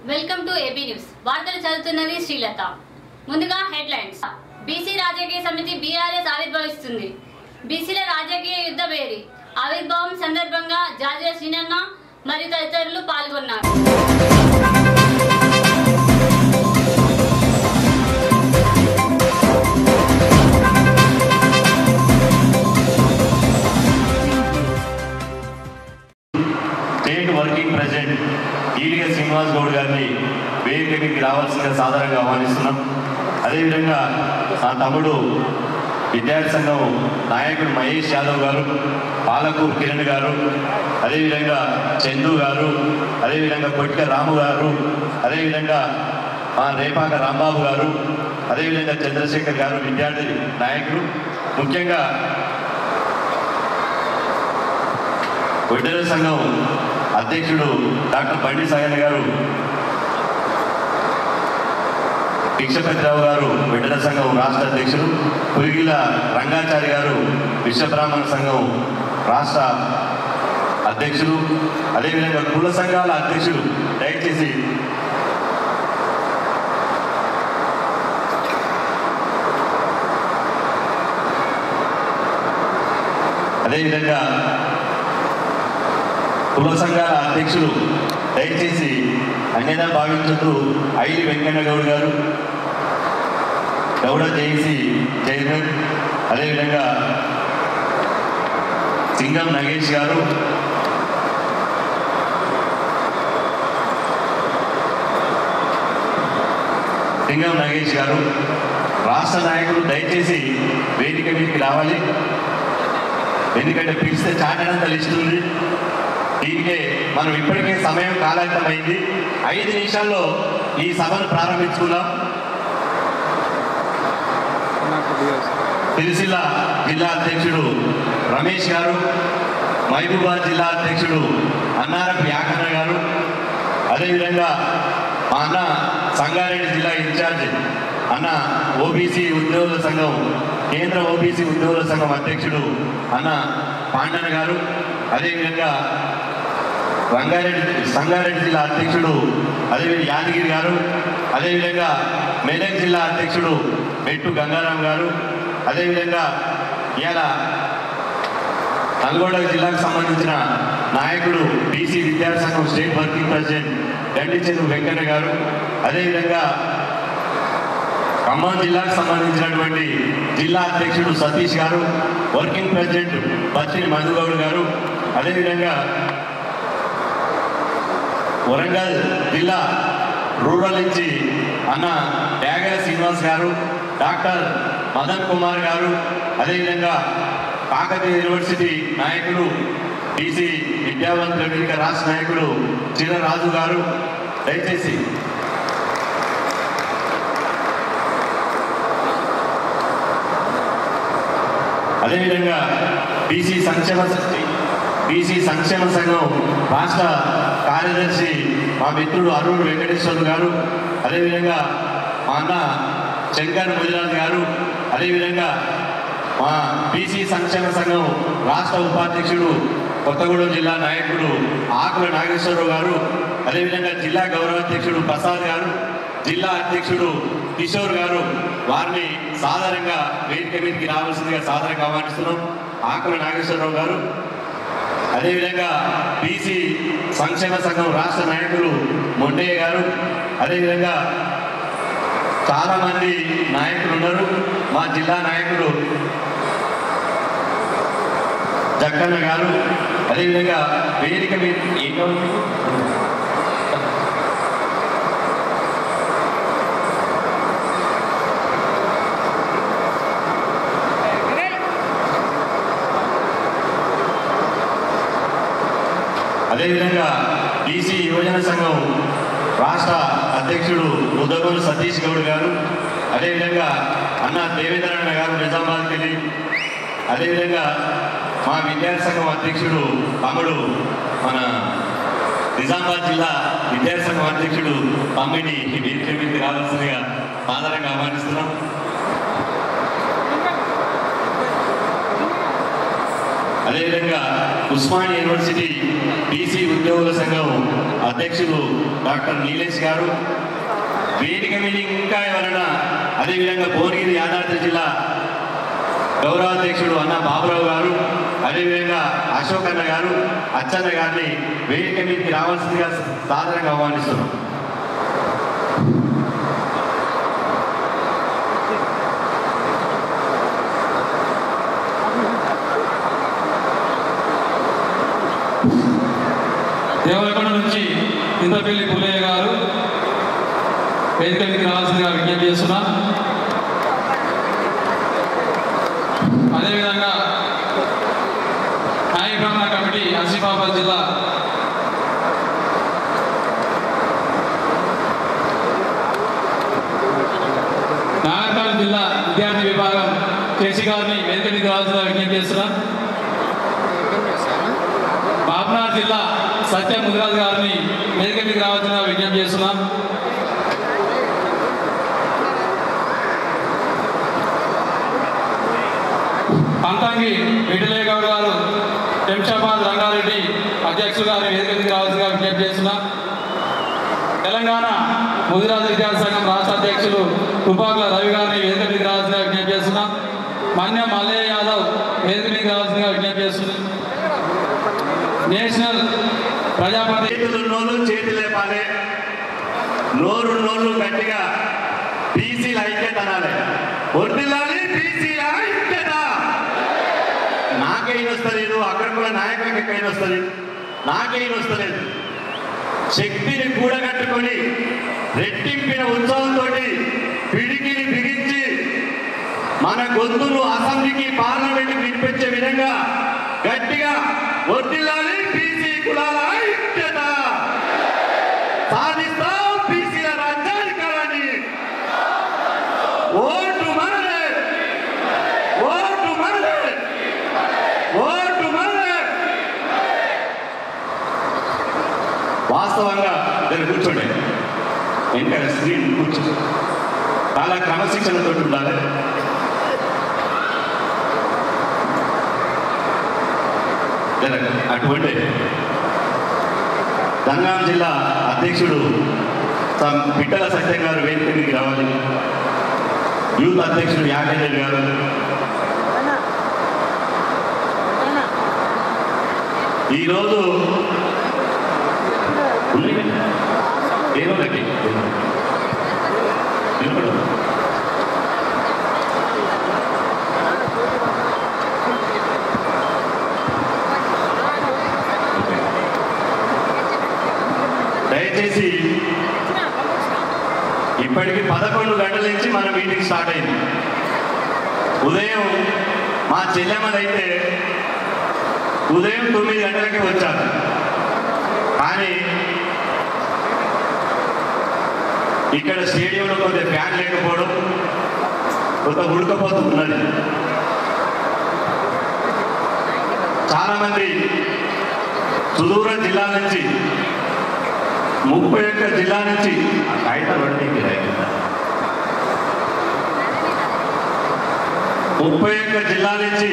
Welcome to AB news వార్తలు చదువుతున్నది శ్రీలత ముందుగా హెడ్లైన్స్ బీసీ రాజకీయ సమితి బీఆర్ఎస్ ఆవిర్భవిస్తుంది బీసీల రాజకీయ యుద్ధ బేరి ఆవిర్భావం సందర్భంగా జాజుల శ్రీనన్న మరియు తదితరులు పాల్గొన్నారు state working president Ediga Srinivas Goud గారిని వేదికకి రావాల్సిందిగా సాధారణంగా ఆహ్వానిస్తున్నాం అదేవిధంగా నా తమ్ముడు విద్యార్థి సంఘం నాయకుడు మహేష్ యాదవ్ గారు పాలకూరు కిరణ్ గారు అదేవిధంగా చందు గారు అదేవిధంగా కొట్టిక రాము గారు అదేవిధంగా మా రేపాక రాంబాబు గారు అదేవిధంగా చంద్రశేఖర్ గారు విద్యార్థి నాయకులు ముఖ్యంగా విడుదల సంఘం అధ్యక్షుడు డాక్టర్ బండి సాగర్ గారు భిక్షపతిరావు గారు విడుదల సంఘం రాష్ట్ర అధ్యక్షుడు పురిగిల రంగాచారి గారు విశ్వబ్రాహ్మణ సంఘం రాష్ట్ర అధ్యక్షుడు అదేవిధంగా కుల సంఘాల అధ్యక్షుడు దయచేసి అదేవిధంగా కుల సంఘాల అధ్యక్షులు దయచేసి అన్యదా భావించుతూ ఐలి వెంకన్న గౌడ్ గారు గౌడ జేఏసీ చైర్మన్ అదేవిధంగా సింగం నగేష్ గారు సింగం నగేష్ గారు రాష్ట్ర నాయకులు దయచేసి వేదిక మీదకి రావాలి ఎందుకంటే పిలిస్తే చాటనంత లిస్ట్ ఉంది దీనికే మనం ఇప్పటికే సమయం కాలాంతమైంది ఐదు నిమిషాల్లో ఈ సభను ప్రారంభించుకుందాం సిరిసిల్ల జిల్లా అధ్యక్షుడు రమేష్ గారు మహబూబాద్ జిల్లా అధ్యక్షుడు అన్నారపు యాకన్న గారు అదేవిధంగా మా అన్న సంగారెడ్డి జిల్లా ఇన్ఛార్జ్ అన్న ఓబీసీ ఉద్యోగుల సంఘం కేంద్ర ఓబీసీ ఉద్యోగుల సంఘం అధ్యక్షుడు అన్న పాండన గారు అదేవిధంగా రంగారెడ్డి సంగారెడ్డి జిల్లా అధ్యక్షుడు అదేవిధంగా యాదగిరి గారు అదేవిధంగా మెదక్ జిల్లా అధ్యక్షుడు మెట్టు గంగారాం గారు అదేవిధంగా ఇవాళ నల్గొండ జిల్లాకు సంబంధించిన నాయకుడు బీసీ విద్యార్థి సంఘం స్టేట్ వర్కింగ్ ప్రెసిడెంట్ గండి చెరువు వెంకన్న గారు అదేవిధంగా ఖమ్మం జిల్లాకు సంబంధించినటువంటి జిల్లా అధ్యక్షుడు సతీష్ గారు వర్కింగ్ ప్రెసిడెంట్ బత్తిని మధుగౌడ్ గారు అదేవిధంగా వరంగల్ జిల్లా రూరల్ నుంచి అన్న త్యాగ శ్రీనివాస్ గారు డాక్టర్ మదన్ కుమార్ గారు అదేవిధంగా కాకతీయ యూనివర్సిటీ నాయకుడు బీసీ విద్యావంతుల వేదిక రాష్ట్ర నాయకుడు చిరరాజు గారు దయచేసి అదేవిధంగా బీసీ సంక్షేమ బీసీ సంక్షేమ సంఘం రాష్ట్ర కార్యదర్శి మా మిత్రుడు అరుణ్ వెంకటేశ్వర్ గారు అదేవిధంగా మా అన్న శంకర్ ముదిరాజ్ గారు అదేవిధంగా మా బీసీ సంక్షేమ సంఘం రాష్ట్ర ఉపాధ్యక్షుడు కొత్తగూడెం జిల్లా నాయకుడు ఆకుల నాగేశ్వరరావు గారు అదేవిధంగా జిల్లా గౌరవాధ్యక్షుడు ప్రసాద్ గారు జిల్లా అధ్యక్షుడు కిషోర్ గారు వారిని సాధారణంగా వేదిక మీదకి రావాల్సిందిగా సాధారణంగా ఆహ్వానిస్తున్నాం ఆకుల నాగేశ్వరరావు గారు అదేవిధంగా బీసీ సంక్షేమ సంఘం రాష్ట్ర నాయకులు మొండయ్య గారు అదేవిధంగా చాలా మంది నాయకులు ఉన్నారు మా జిల్లా నాయకుడు జక్కన్న గారు అదేవిధంగా వేదిక మీద ఏం కావాలి? అదేవిధంగా బీసీ యువజన సంఘం రాష్ట్ర అధ్యక్షుడు ముద్దగోలు సతీష్ గౌడ్ గారు అదేవిధంగా అన్న దేవేంద్రన్న గారు నిజామాబాద్కి వెళ్ళి అదేవిధంగా మా విద్యార్థి సంఘం అధ్యక్షుడు తమ్ముడు మన నిజామాబాద్ జిల్లా విద్యార్థి సంఘం అధ్యక్షుడు తమ్మిని వేదిక మీద రావాల్సిందిగా ఆధారంగా ఆహ్వానిస్తున్నాం అదేవిధంగా ఉస్మానియా యూనివర్సిటీ బీసీ ఉద్యోగుల సంఘం అధ్యక్షులు డాక్టర్ నీలేష్ గారు వేదిక మీద ఇంకా ఎవరైనా అదేవిధంగా భువనగిరి యాదాద్రి జిల్లా గౌరవ అధ్యక్షుడు అన్న బాబురావు గారు అదేవిధంగా అశోక్ అన్న గారు అచ్చన్న గారిని వేదిక మీదకి రావాల్సిందిగా సాధారణంగా ఆహ్వానిస్తున్నాం దేవరకొండ నుంచి ఇంద్రపల్లి పుల్లయ్య గారు వేదిక మీదకి రావాల్సిందిగా విజ్ఞప్తి చేస్తున్నా అదేవిధంగా నాయ బ్రాహ్మణ కమిటీ ఆసిఫాబాద్ జిల్లా నాగర్కల్ జిల్లా విద్యార్థి విభాగం కేసీ గారిని వేదిక మీదకి రావాల్సిందిగా విజ్ఞప్తి చేస్తున్నా బాబ్నార్ జిల్లా సత్య ముదిరాజు గారిని వేదిక మీదకి రావాల్సిన విజ్ఞప్తి చేస్తున్నాం పంతంగి విఠలయ్య గౌడ్ గారు శంషాబాద్ రంగారెడ్డి అధ్యక్షులు గారిని వేదిక మీదకి రావాల్సిందిగా విజ్ఞప్తి చేస్తున్నాం తెలంగాణ ముదిరాజు విద్యార్థి సంఘం రాష్ట్ర అధ్యక్షులు తుపాకుల రవి గారిని వేదిక మీదకి రావాల్సిందిగా విజ్ఞప్తి చేస్తున్నాం మన్య మల్లయ్య యాదవ్ వేదిక మీదకి రావాల్సిందిగా విజ్ఞప్తి చేస్తున్నాం నేషనల్ ప్రజాపతి చేతులు నోళ్ళు చేతులు లేపాలి నోరు నోళ్ళు గట్టిగా బీసీల ఐక్యత అనాలి వర్దిల్లాలి బీసీల ఐక్యత నాకేం వస్తలేదు అక్కడ కూడా నాయకులకు ఎక్కడైనా వస్తుంది నాకేం వస్తలేదు శక్తిని కూడగట్టుకొని రెట్టింపిన ఉత్సవంతో పిడికిని బిగించి మన గొంతులు అసెంబ్లీకి పార్లమెంట్ వినిపించే విధంగా గట్టిగా వర్దిల్లాలి బీసీ కులాల ఐక్యత సాధిస్తాం బీసీల రాజ్యాధికారాన్ని ఓటు మనదే ఓటు మనదే ఓటు మనదే వాస్తవంగా దాన్ని కూర్చోండి వెనక స్క్రీన్ కూర్చో చాలా క్రమశిక్షణతో ఉండాలి జరగ అటువంటి దంగాం జిల్లా అధ్యక్షుడు సం- పిట్టల సత్యం గారు వేదిక మీదకి రావాలి యూత్ అధ్యక్షుడు యాకేంద్ర గారు ఈరోజు ఉన్నాయి. ఏమో గట్టి వినపడదు. దయచేసి ఇప్పటికి పదకొండు గంటల నుంచి మన మీటింగ్ స్టార్ట్ అయింది ఉదయం మా చెల్లెమ్మలైతే ఉదయం తొమ్మిది గంటలకే వచ్చారు కానీ ఇక్కడ స్టేడియంలో కొంత ఫ్యాన్ లేకపోవడం కొంత ఉడకపోతూ ఉన్నది చాలా మంది సుదూర జిల్లా నుంచి ముప్పై ఒక్క జిల్లా నుంచి ఆ కాగితాలు పడితే రైతు ముప్పై ఒక్క జిల్లా నుంచి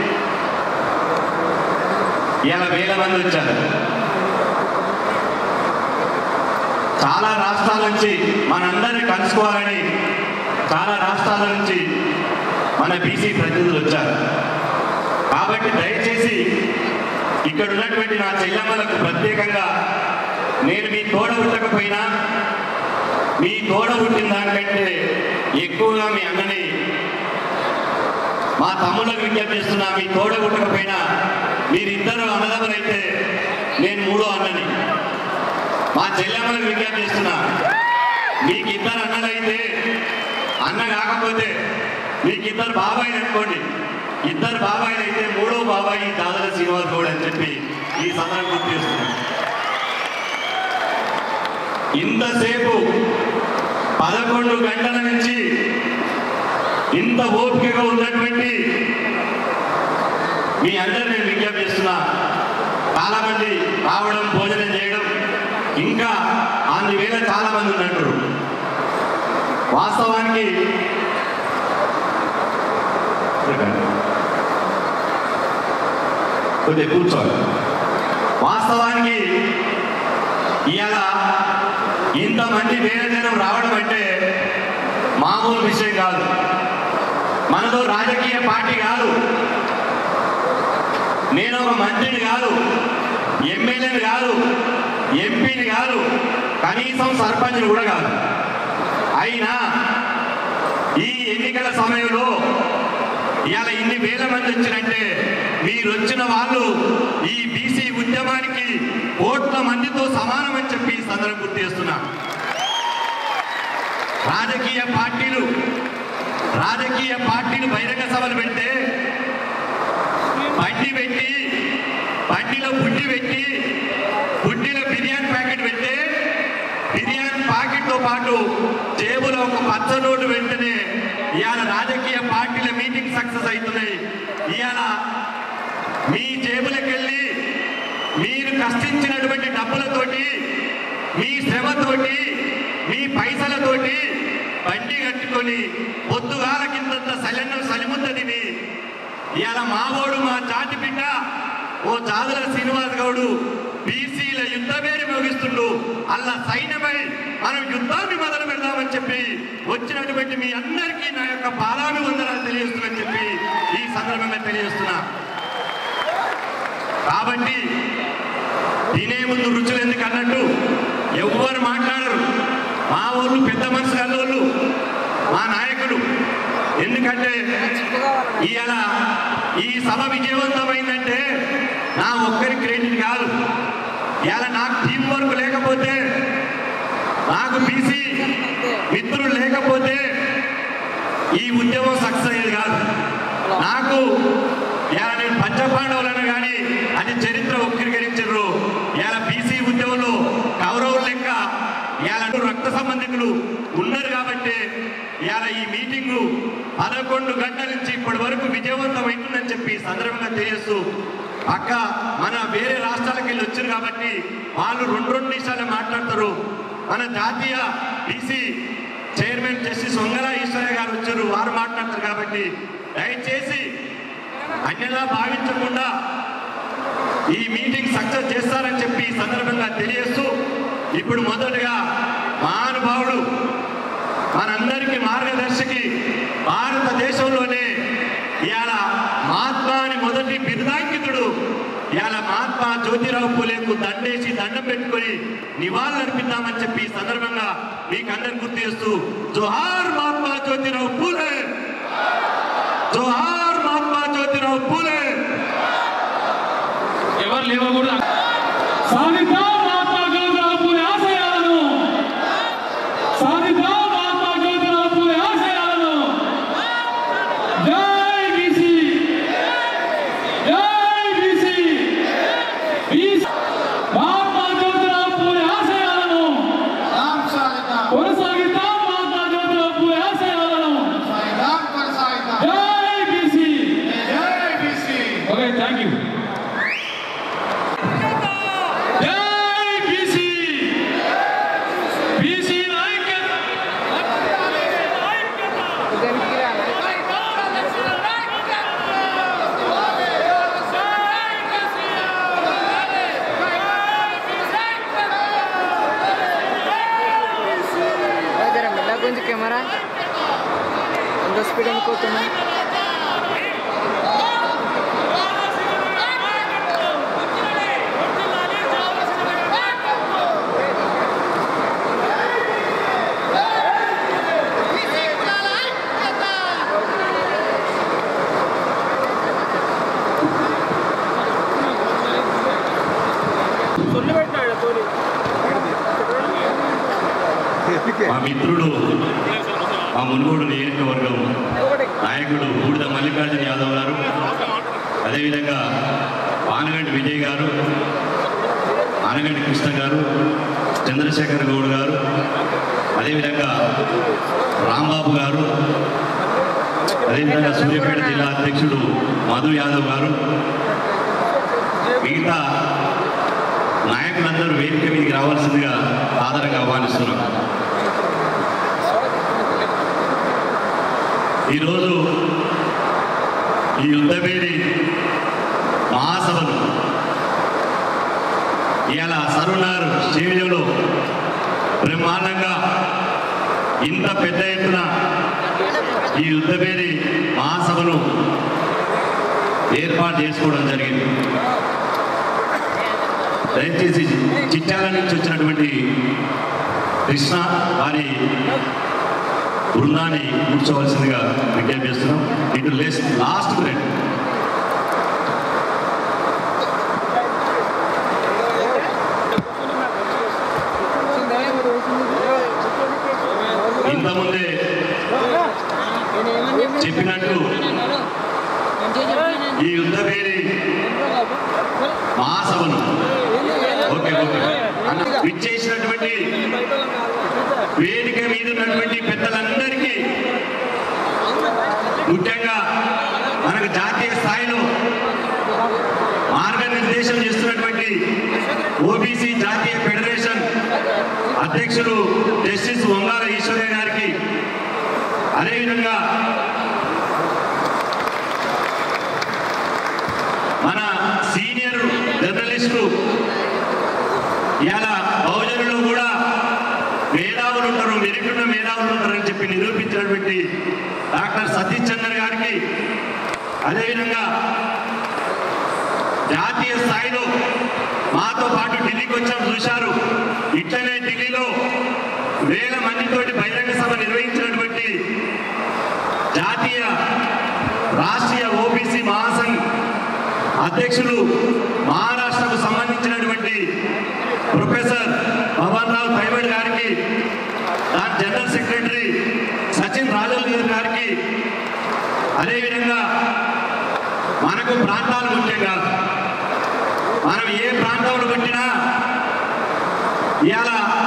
ఇలా వేల మంది వచ్చారు చాలా రాష్ట్రాల నుంచి మనందరినీ కలుసుకోవాలని చాలా రాష్ట్రాల నుంచి మన బీసీ ప్రతినిధులు వచ్చారు కాబట్టి దయచేసి ఇక్కడ ఉన్నటువంటి నా చెల్లెమ్మలకు ప్రత్యేకంగా నేను మీ తోడ ఉండకపోయినా మీ తోడ పుట్టిన దానికంటే ఎక్కువగా మీ అన్నని మా తమ్ముళ్ళకు విజ్ఞప్తి చేస్తున్నా మీ తోడ పుట్టకపోయినా మీరిద్దరు అన్నదమ్ములైతే నేను మూడో అన్నని మా చెల్లెమ్మలకు విజ్ఞప్తి చేస్తున్నా మీకు ఇద్దరు అన్నలైతే అన్న కాకపోతే మీకు ఇద్దరు బాబాయిలు అనుకోండి ఇద్దరు బాబాయిలు అయితే మూడో బాబాయి దాదర శ్రీనివాస్ గౌడ్ అని చెప్పి ఈ సందర్భం గుర్తు చేస్తున్నాను ఇంతసేపు పదకొండు గంటల నుంచి ఇంత ఓపికగా ఉన్నటువంటి మీ అందరు నేను విజ్ఞప్తి చేస్తున్నా చాలా మంది రావడం భోజనం చేయడం ఇంకా అన్ని వేల చాలా మంది ఉన్నట్టు వాస్తవానికి కొద్దిగా కూర్చోవాలి వాస్తవానికి ఇవాళ ఇంతమంది వేల జనం రావడం అంటే మామూలు విషయం కాదు మనదో రాజకీయ పార్టీ కాదు నేను ఒక మంత్రిని కాదు ఎమ్మెల్యేని కాదు ఎంపీని కాదు కనీసం సర్పంచ్ని కూడా కాదు అయినా ఈ ఎన్నికల సమయంలో ఇవాళ ఇన్ని వేల మంది వచ్చినంటే మీరు వచ్చిన వాళ్ళు ఈ బీసీ ఉద్యమానికి కోట్ల మందితో సమానమని చెప్పి ఈ సందర్భం గుర్తు చేస్తున్నా రాజకీయ పార్టీలు రాజకీయ పార్టీలు బహిరంగ సభలు పెడితే బండి పెట్టి బండిలో బుడ్డి పెట్టి బుడ్డిలో బిర్యానీ ప్యాకెట్ పెడితే బిర్యానీ ప్యాకెట్తో పాటు జేబులో ఒక పచ్చ నోటు వెంటనే ఇవాళ రాజకీయ పార్టీల మీటింగ్ సక్సెస్ అవుతున్నాయి ఇవాళ మీ జేబులకెళ్ళి మీరు కష్టించినటువంటి డబ్బులతోటి మీ శ్రమతోటి మీ పైసలతోటి బండి కట్టుకొని పొద్దుగాల కిందంత సలెన్ను సలిముద్ద తిని ఇవాళ మావోడు మా చాటి బిడ్డ ఓ చాదుల శ్రీనివాస్ గౌడు బీసీల యుద్ధ పేరు మోగిస్తుండు అలా సైన్యమై మనం యుద్ధాన్ని మొదలు పెడదామని చెప్పి వచ్చినటువంటి మీ అందరికీ నా యొక్క పాదాభి వందనాలు తెలియజేస్తున్నానని చెప్పి ఈ సందర్భంగా తెలియజేస్తున్నా కాబట్టి తినే ముందు రుచులు ఎందుకు అన్నట్టు ఎవ్వరు మాట్లాడరు మా ఊళ్ళు పెద్ద మనుషులు అల్లోళ్ళు మా నాయకుడు ఎందుకంటే ఇవాళ ఈ సభ విజయవంతమైందంటే నా ఒక్కరి క్రెడిట్ కాదు ఇవాళ నాకు టీం వర్క్ లేకపోతే నాకు బీసీ మిత్రులు లేకపోతే ఈ ఉద్యమం సక్సెస్ అయ్యేది కాదు నాకు ఇవాళ నేను పంచపాండవులను కానీ అది చరిత్ర వక్రీకరించారు ఇవాళ బీసీ ఉద్యమంలో కౌరవులు లెక్క ఇవాళ రక్త సంబంధికులు ఉన్నారు కాబట్టి ఇవాళ ఈ మీటింగు పదకొండు గంటల నుంచి ఇప్పటి వరకు విజయవంతం అవుతుందని చెప్పి ఈ సందర్భంగా తెలియస్తూ అక్క మన వేరే రాష్ట్రాలకు వెళ్ళి వచ్చారు కాబట్టి వాళ్ళు రెండు రెండు నిమిషాలు మాట్లాడతారు మన జాతీయ BC chairman justice Vangala Eswaraiah గారు వచ్చారు వారు మాట్లాడతారు కాబట్టి దయచేసి అన్యలా భావించకుండా ఈ మీటింగ్ సక్సెస్ చేస్తారని చెప్పి ఈ సందర్భంగా తెలియజేస్తూ ఇప్పుడు మొదటగా మహానుభావుడు మనందరికీ మార్గదర్శకి భారతదేశంలోనే ఇవాళ మహాత్మా అని మొదటి బిరుదాంకితుడు ఇవాళ మహాత్మా జ్యోతిరావు పూలేకు దండేసి దండం పెట్టుకొని నివాళులు అర్పిద్దామని చెప్పి ఈ సందర్భంగా మీకు అందరికి గుర్తు చేస్తూ జోహార్ మహాత్మా జ్యోతిరావు పూలే జోహార్ మహాత్మా జ్యోతిరావు పూలే ఎవరు లేవకూడదు సాధిద్దాం మహాత్మా జ్యోతిరావు పూలే ఆశయాలను సాధిద్దాం మహాత్మా జ్యోతిరావు పూలే ఆశయాలను జై బీసీ జై బీసీ బీసీ మహాత్మా జ్యోతిరావు పూలే ఆశయాలను రామ్ సాగిద్దాం కొనసాగిద్దాం మహాత్మా జ్యోతిరావు పూలే ఆశయాలను సాగిద్దాం కొనసాగిద్దాం జై బీసీ జై బీసీ ఓకే థ్యాంక్ యూ జై బీసీ బీసీ ఐక్యత జర మెల్ల కొంచెం కెమెరా ఎంత స్పీడ్ అనుకోతున్నా సొల్లు పెట్టినాడు తోని మా మిత్రుడు మా మునుగోడు నియోజకవర్గం నాయకుడు బూడిద మల్లికార్జున యాదవ్ గారు అదేవిధంగా ఆనగంటి విజయ్ గారు ఆనగంటి కృష్ణ గారు చంద్రశేఖర్ గౌడ్ గారు అదేవిధంగా రాంబాబు గారు అదేవిధంగా సూర్యాపేట జిల్లా అధ్యక్షుడు మధు యాదవ్ గారు మిగతా నాయకులందరూ వేదిక మీదకి రావాల్సిందిగా ఆధారంగా ఆహ్వానిస్తున్నాం ఈరోజు ఈ యుద్ధవేడి మహాసభలు ఇవాళ సరునార్ స్టేడియంలో ఇంత పెద్ద ఎత్తున ఈ యుద్ధభేరి మహాసభను ఏర్పాటు చేసుకోవడం జరిగింది దయచేసి చిట్యాల నుంచి వచ్చినటువంటి కృష్ణ వారి బృందాన్ని కూర్చోవలసిందిగా విజ్ఞప్తి చేస్తున్నాం ఇటు లేస్ లాస్ట్ గ్రేడ్ ఇంతకుముందే చెప్పినట్టు ఈ యుద్ధ పేరి మహాసభను ఓకే ఓకే అన్న విచ్చేసినటువంటి వేదిక మీద ఉన్నటువంటి పెద్దలందరికీ ముఖ్యంగా మనకు జాతీయ స్థాయిలో మార్గనిర్దేశం చేస్తున్నటువంటి ఓబీసీ జాతీయ ఫెడరేషన్ అధ్యక్షులు జస్టిస్ వంగాల ఈశ్వరయ్య గారికి అదేవిధంగా మన సీనియర్ జర్నలిస్టు ఇవాళ బహుజనులు కూడా మేధావులు ఉంటారు మెరుగున్న మేధావులు ఉంటారని చెప్పి నిరూపించినటువంటి డాక్టర్ సతీష్ చంద్ర గారికి అదేవిధంగా జాతీయ స్థాయిలో మాతో పాటు ఢిల్లీకి వచ్చాం చూశారు ఇట్లనే ఢిల్లీలో వేల మందితోటి బహిరంగ సభ నిర్వహించినటువంటి జాతీయ రాష్ట్రీయ ఓబీసీ మహాసంఘ్ అధ్యక్షులు మహారాష్ట్రకు సంబంధించినటువంటి ప్రొఫెసర్ భవన్ రావు ప్రైవేట్ గారికి దాని జనరల్ సెక్రటరీ సచిన్ రాజోల్ గారికి అదేవిధంగా మనకు ప్రాంతాలు ముఖ్యం కాదు మనం ఏ ప్రాంతంలో పుట్టినా ఇవాళ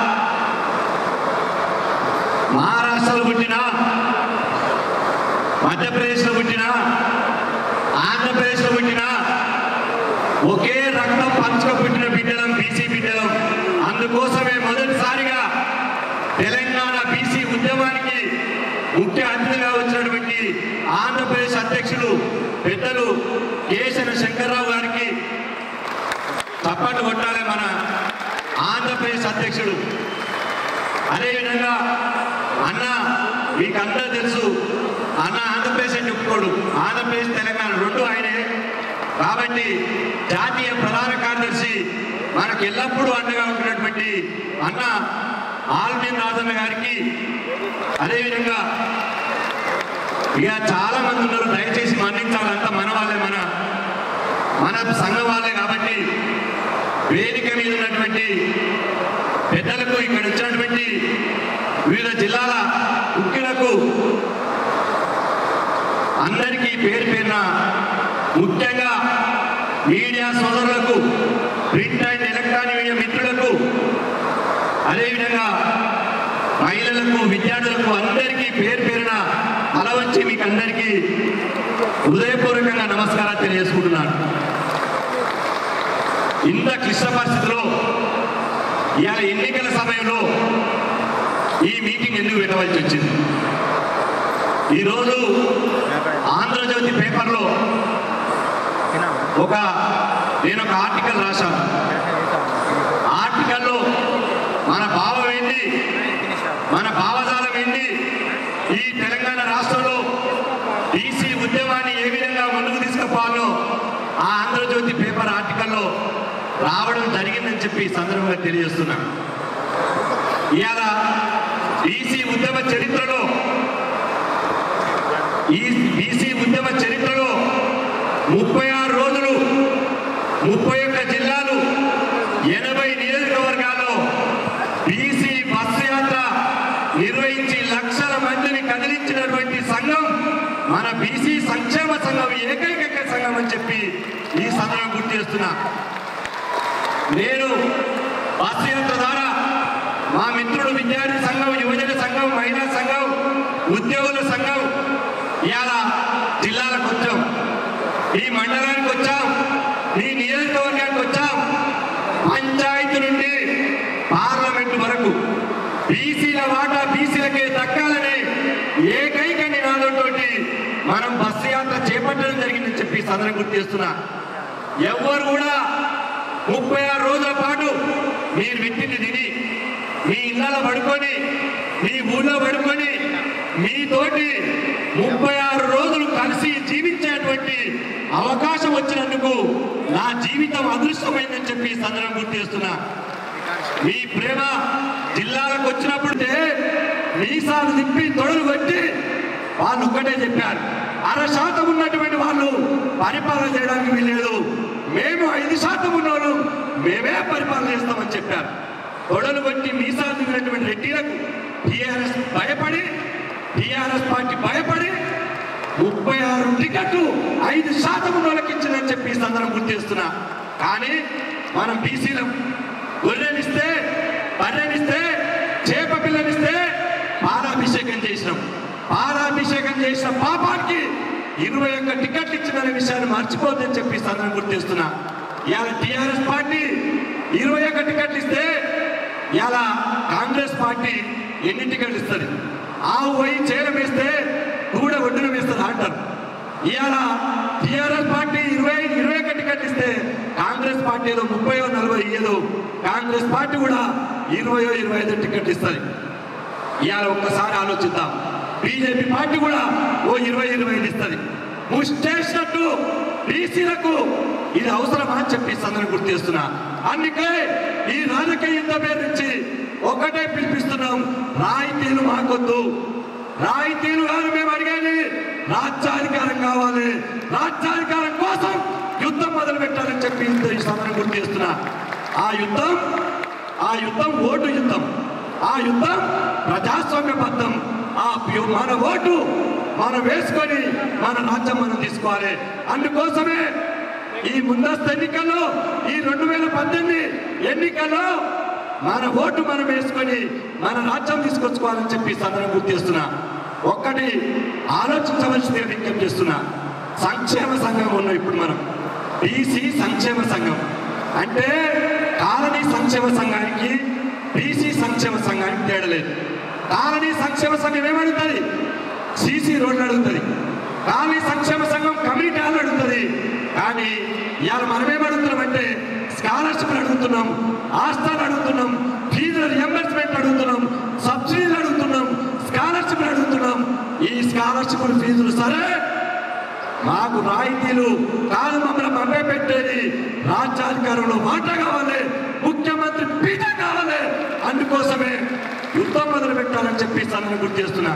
మహారాష్ట్రలో పుట్టినా మధ్యప్రదేశ్లో పుట్టినా ఆంధ్రప్రదేశ్లో పుట్టినా ఒకే రక్తం పంచుక పుట్టిన బిడ్డలం బీసీ బిడ్డలం అందుకోసమే మొదటిసారిగా తెలంగాణ బీసీ ఉద్యమానికి ముఖ్య అతిథిగా వచ్చినటువంటి ఆంధ్రప్రదేశ్ అధ్యక్షులు పెద్దలు కేశన శంకర్రావు గారికి తప్పట్లు కొట్టాలి మన ఆంధ్రప్రదేశ్ అధ్యక్షుడు అదేవిధంగా అన్న మీకు అందరూ తెలుసు అన్న ఆంధ్రప్రదేశ్ అని చెప్పుకోడు ఆంధ్రప్రదేశ్ తెలంగాణ రెండు ఆయనే కాబట్టి జాతీయ ప్రధాన కార్యదర్శి మనకు ఎల్లప్పుడూ అండగా ఉంటున్నటువంటి అన్న ఆల్మీన్ రాజన్న గారికి అదేవిధంగా ఇక చాలా మంది ఉన్నారు దయచేసి మన్నించాలంతా మన వాళ్ళే మన మన సంఘం వాళ్ళే కాబట్టి వేదిక మీద ఉన్నటువంటి పెద్దలకు ఇక్కడ వచ్చినటువంటి వివిధ జిల్లాల ముఖ్యులకు అందరికీ పేరు పేరున ముఖ్యంగా మీడియా సోదరులకు ప్రింట్ అండ్ ఎలక్ట్రానిక్ మీడియా మిత్రులకు అదేవిధంగా మహిళలకు విద్యార్థులకు అందరికీ పేరు పేరున అల వచ్చి మీకు అందరికీ హృదయపూర్వకంగా నమస్కారాలు తెలియజేసుకుంటున్నాను ఇంత క్లిష్ట పరిస్థితిలో ఇవాళ ఎన్నికల సమయంలో ఈ మీటింగ్ ఎందుకు పెట్టవలసి వచ్చింది ఈరోజు ఆంధ్రజ్యోతి పేపర్లో ఒక నేను ఒక ఆర్టికల్ రాశాను ఆర్టికల్లో మన భావం ఏంటి మన భావజాలం ఏంటి ఈ తెలంగాణ రాష్ట్రంలో ఈసీ ఉద్యమాన్ని ఏ విధంగా ముందుకు తీసుకుపోవాలో ఆ ఆంధ్రజ్యోతి పేపర్ ఆర్టికల్లో రావడం జరిగిందని చెప్పి ఈ సందర్భంగా తెలియజేస్తున్నా ఇవాళ ఈసీ ఉద్యమ చరిత్రలో ఈ బీసీ ఉద్యమ చరిత్రలో ముప్పై ఆరు రోజులు ముప్పై ఒక్క జిల్లాలు ఎనభై నియోజకవర్గాల్లో బీసీ బస్సు యాత్ర నిర్వహించి లక్షల మందిని కదిలించినటువంటి సంఘం మన బీసీ సంక్షేమ సంఘం ఏకైక సంఘం అని చెప్పి ఈ సందర్భం గుర్తు చేస్తున్నా నేను బస్సు యాత్ర ద్వారా మా మిత్రుడు విద్యార్థి సంఘం యువజన సంఘం మహిళా సంఘం ఉద్యోగుల సంఘం ఇవాళ జిల్లాలకు వచ్చాం ఈ మండలానికి వచ్చాం ఈ నియోజకవర్గానికి వచ్చాం పంచాయతీ నుండి పార్లమెంట్ వరకు బీసీల వాటా బీసీలకే దక్కాలని ఏకైక నినాదంతో మనం బస్సు యాత్ర చేపట్టడం జరిగిందని చెప్పి సదనం గుర్తు చేస్తున్నా ఎవ్వరు కూడా ముప్పై ఆరు రోజుల పాటు మీరు విట్టింది తిని మీ ఇళ్ళలో పడుకొని మీ ఊళ్ళో పడుకొని మీతోటి ముప్పై ఆరు రోజులు కలిసి జీవించేటువంటి అవకాశం వచ్చినందుకు నా జీవితం అదృష్టమైందని చెప్పి ఈ సందర్భం గుర్తు చేస్తున్నా మీ ప్రేమ జిల్లాలకు వచ్చినప్పుడే మీసాలు తిప్పి తొడలు కొట్టి వాళ్ళు ఒక్కటే చెప్పారు అర శాతం ఉన్నటువంటి వాళ్ళు పరిపాలన చేయడానికి వీలేదు మేము ఐదు శాతం ఉన్నవాళ్ళు మేమే పరిపాలన చేస్తామని చెప్పారు తొడలు కొట్టి మీసాలు తిరిగినటువంటి రెడ్డిలకు టీఆర్ఎస్ భయపడి టీఆర్ఎస్ పార్టీ భయపడి ముప్పై ఆరు టికెట్లు ఐదు శాతం ఉన్న వాళ్ళకి ఇచ్చిందని చెప్పి ఈ సందర్భం గుర్తు చేస్తున్నా కానీ మనం బీసీలం గొర్రెనిస్తే బర్రెనిస్తే చేప పిల్లనిస్తే పాలాభిషేకం చేసినాం పాలాభిషేకం చేసిన పాపానికి ఇరవై ఒక్క టికెట్లు ఇచ్చిందనే విషయాన్ని మర్చిపోద్దని చెప్పి ఈ సందర్భం గుర్తు చేస్తున్నా ఇవాళ టీఆర్ఎస్ పార్టీ ఇరవై ఒక్క టికెట్లు ఇస్తే ఇవాళ కాంగ్రెస్ పార్టీ ఎన్ని టికెట్లు ఇస్తుంది ఆవు పోయి చేరం వేస్తే కూడా ఒడ్డున వేస్తుంది అంటారు ఇవాళ టిఆర్ఎస్ పార్టీ ఇరవై ఇరవై ఒక్క టికెట్లు ఇస్తే కాంగ్రెస్ పార్టీ ఏదో ముప్పయో నలభై ఇయ్యదు కాంగ్రెస్ పార్టీ కూడా ఇరవయో ఇరవై ఐదు టికెట్లు ఇస్తుంది ఇవాళ ఒక్కసారి ఆలోచిద్దాం బీజేపీ పార్టీ కూడా ఓ ఇరవై ఇరవై ఐదు ఇస్తుంది ముష్టేసినట్టు బీసీలకు ఇది అవసరమా అని చెప్పి ఈ సందర్భం గుర్తు చేస్తున్నా అందుకే ఈ రాజకీయ యుద్ధ పేరు నుంచి ఒకటే పిలిపిస్తున్నాం రాయితీలు మాకొద్దు రాయితీలు కాదు మేము అడిగేది రాజ్యాధికారం కావాలి రాజ్యాధికారం కోసం యుద్ధం మొదలు పెట్టాలని చెప్పి ఇంత ఈ సమయం గుర్తు చేస్తున్నా ఆ యుద్ధం ఆ యుద్ధం ఓటు యుద్ధం ఆ యుద్ధం ప్రజాస్వామ్యబద్ధం ఆ ప్యు- మన ఓటు మనం వేసుకొని మన రాజ్యం మనం తీసుకోవాలి అందుకోసమే ఈ ముందస్తు ఎన్నికల్లో ఈ రెండు వేల పద్దెనిమిది ఎన్నికల్లో మన ఓటు మనం వేసుకొని మన రాజ్యం తీసుకొచ్చుకోవాలని చెప్పి ఈ సందర్భం గుర్తు చేస్తున్నా ఒక్కటి ఆలోచించవలసిందే విజ్ఞప్తి చేస్తున్నా సంక్షేమ సంఘం ఉన్నాం ఇప్పుడు మనం బీసీ సంక్షేమ సంఘం అంటే కాలనీ సంక్షేమ సంఘానికి బీసీ సంక్షేమ సంఘానికి తేడా లేదు కాలనీ సంక్షేమ సంఘం ఏమడుగుతుంది సీసీ రోడ్లు అడుగుతుంది కాలనీ సంక్షేమ సంఘం కమ్యూనిటీ హాల్ అడుగుతుంది కానీ ఇవాళ మనం ఏమడుగుతున్నామంటే స్కాలర్షిప్లు అడుగుతున్నాం హాస్టల్ అడుగుతున్నాం ఫీజుల రియంబర్స్మెంట్ అడుగుతున్నాం సబ్సిడీలు అడుగుతున్నాం స్కాలర్షిప్లు అడుగుతున్నాం ఈ స్కాలర్షిప్లు ఫీజులు సరే మాకు రాయితీలు కాదు మమ్మల్ని మభ్య పెట్టేది రాజ్యాధికారంలో మాట కావాలి ముఖ్యమంత్రి పీఠ కావాలి అందుకోసమే యుద్ధం మొదలు పెట్టాలని చెప్పి సన్నని గుర్తు చేస్తున్నా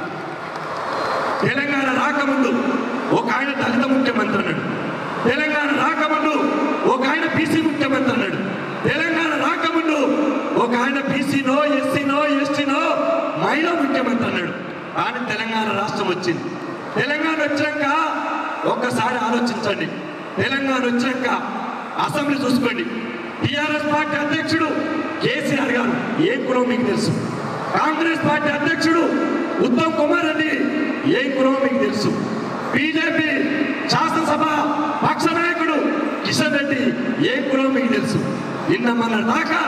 తెలంగాణ రాకముందు ఒక ఆయన దళిత ముఖ్యమంత్రి అన్నాడు తెలంగాణ రాకముందు ఒక ఆయన బీసీ ముఖ్యమంత్రి అన్నాడు తెలంగాణ రాకముందు ఒక ఆయన బీసీనో ఎస్సీనో ఎస్టీనో మహిళా ముఖ్యమంత్రి అన్నాడు కానీ తెలంగాణ రాష్ట్రం వచ్చింది తెలంగాణ వచ్చినాక ఒక్కసారి ఆలోచించండి తెలంగాణ వచ్చినాక అసెంబ్లీ చూసుకోండి టిఆర్ఎస్ పార్టీ అధ్యక్షుడు కేసీఆర్ గారు ఏ కులం మీకు తెలుసు కాంగ్రెస్ పార్టీ అధ్యక్షుడు ఉత్తమ్ కుమార్ రెడ్డి ఏ కులం మీకు తెలుసు బీజేపీ శాసనసభ పక్ష నాయకుడు కిషన్ రెడ్డి ఏ కులం మీకు తెలుసు నిన్న మన దాకా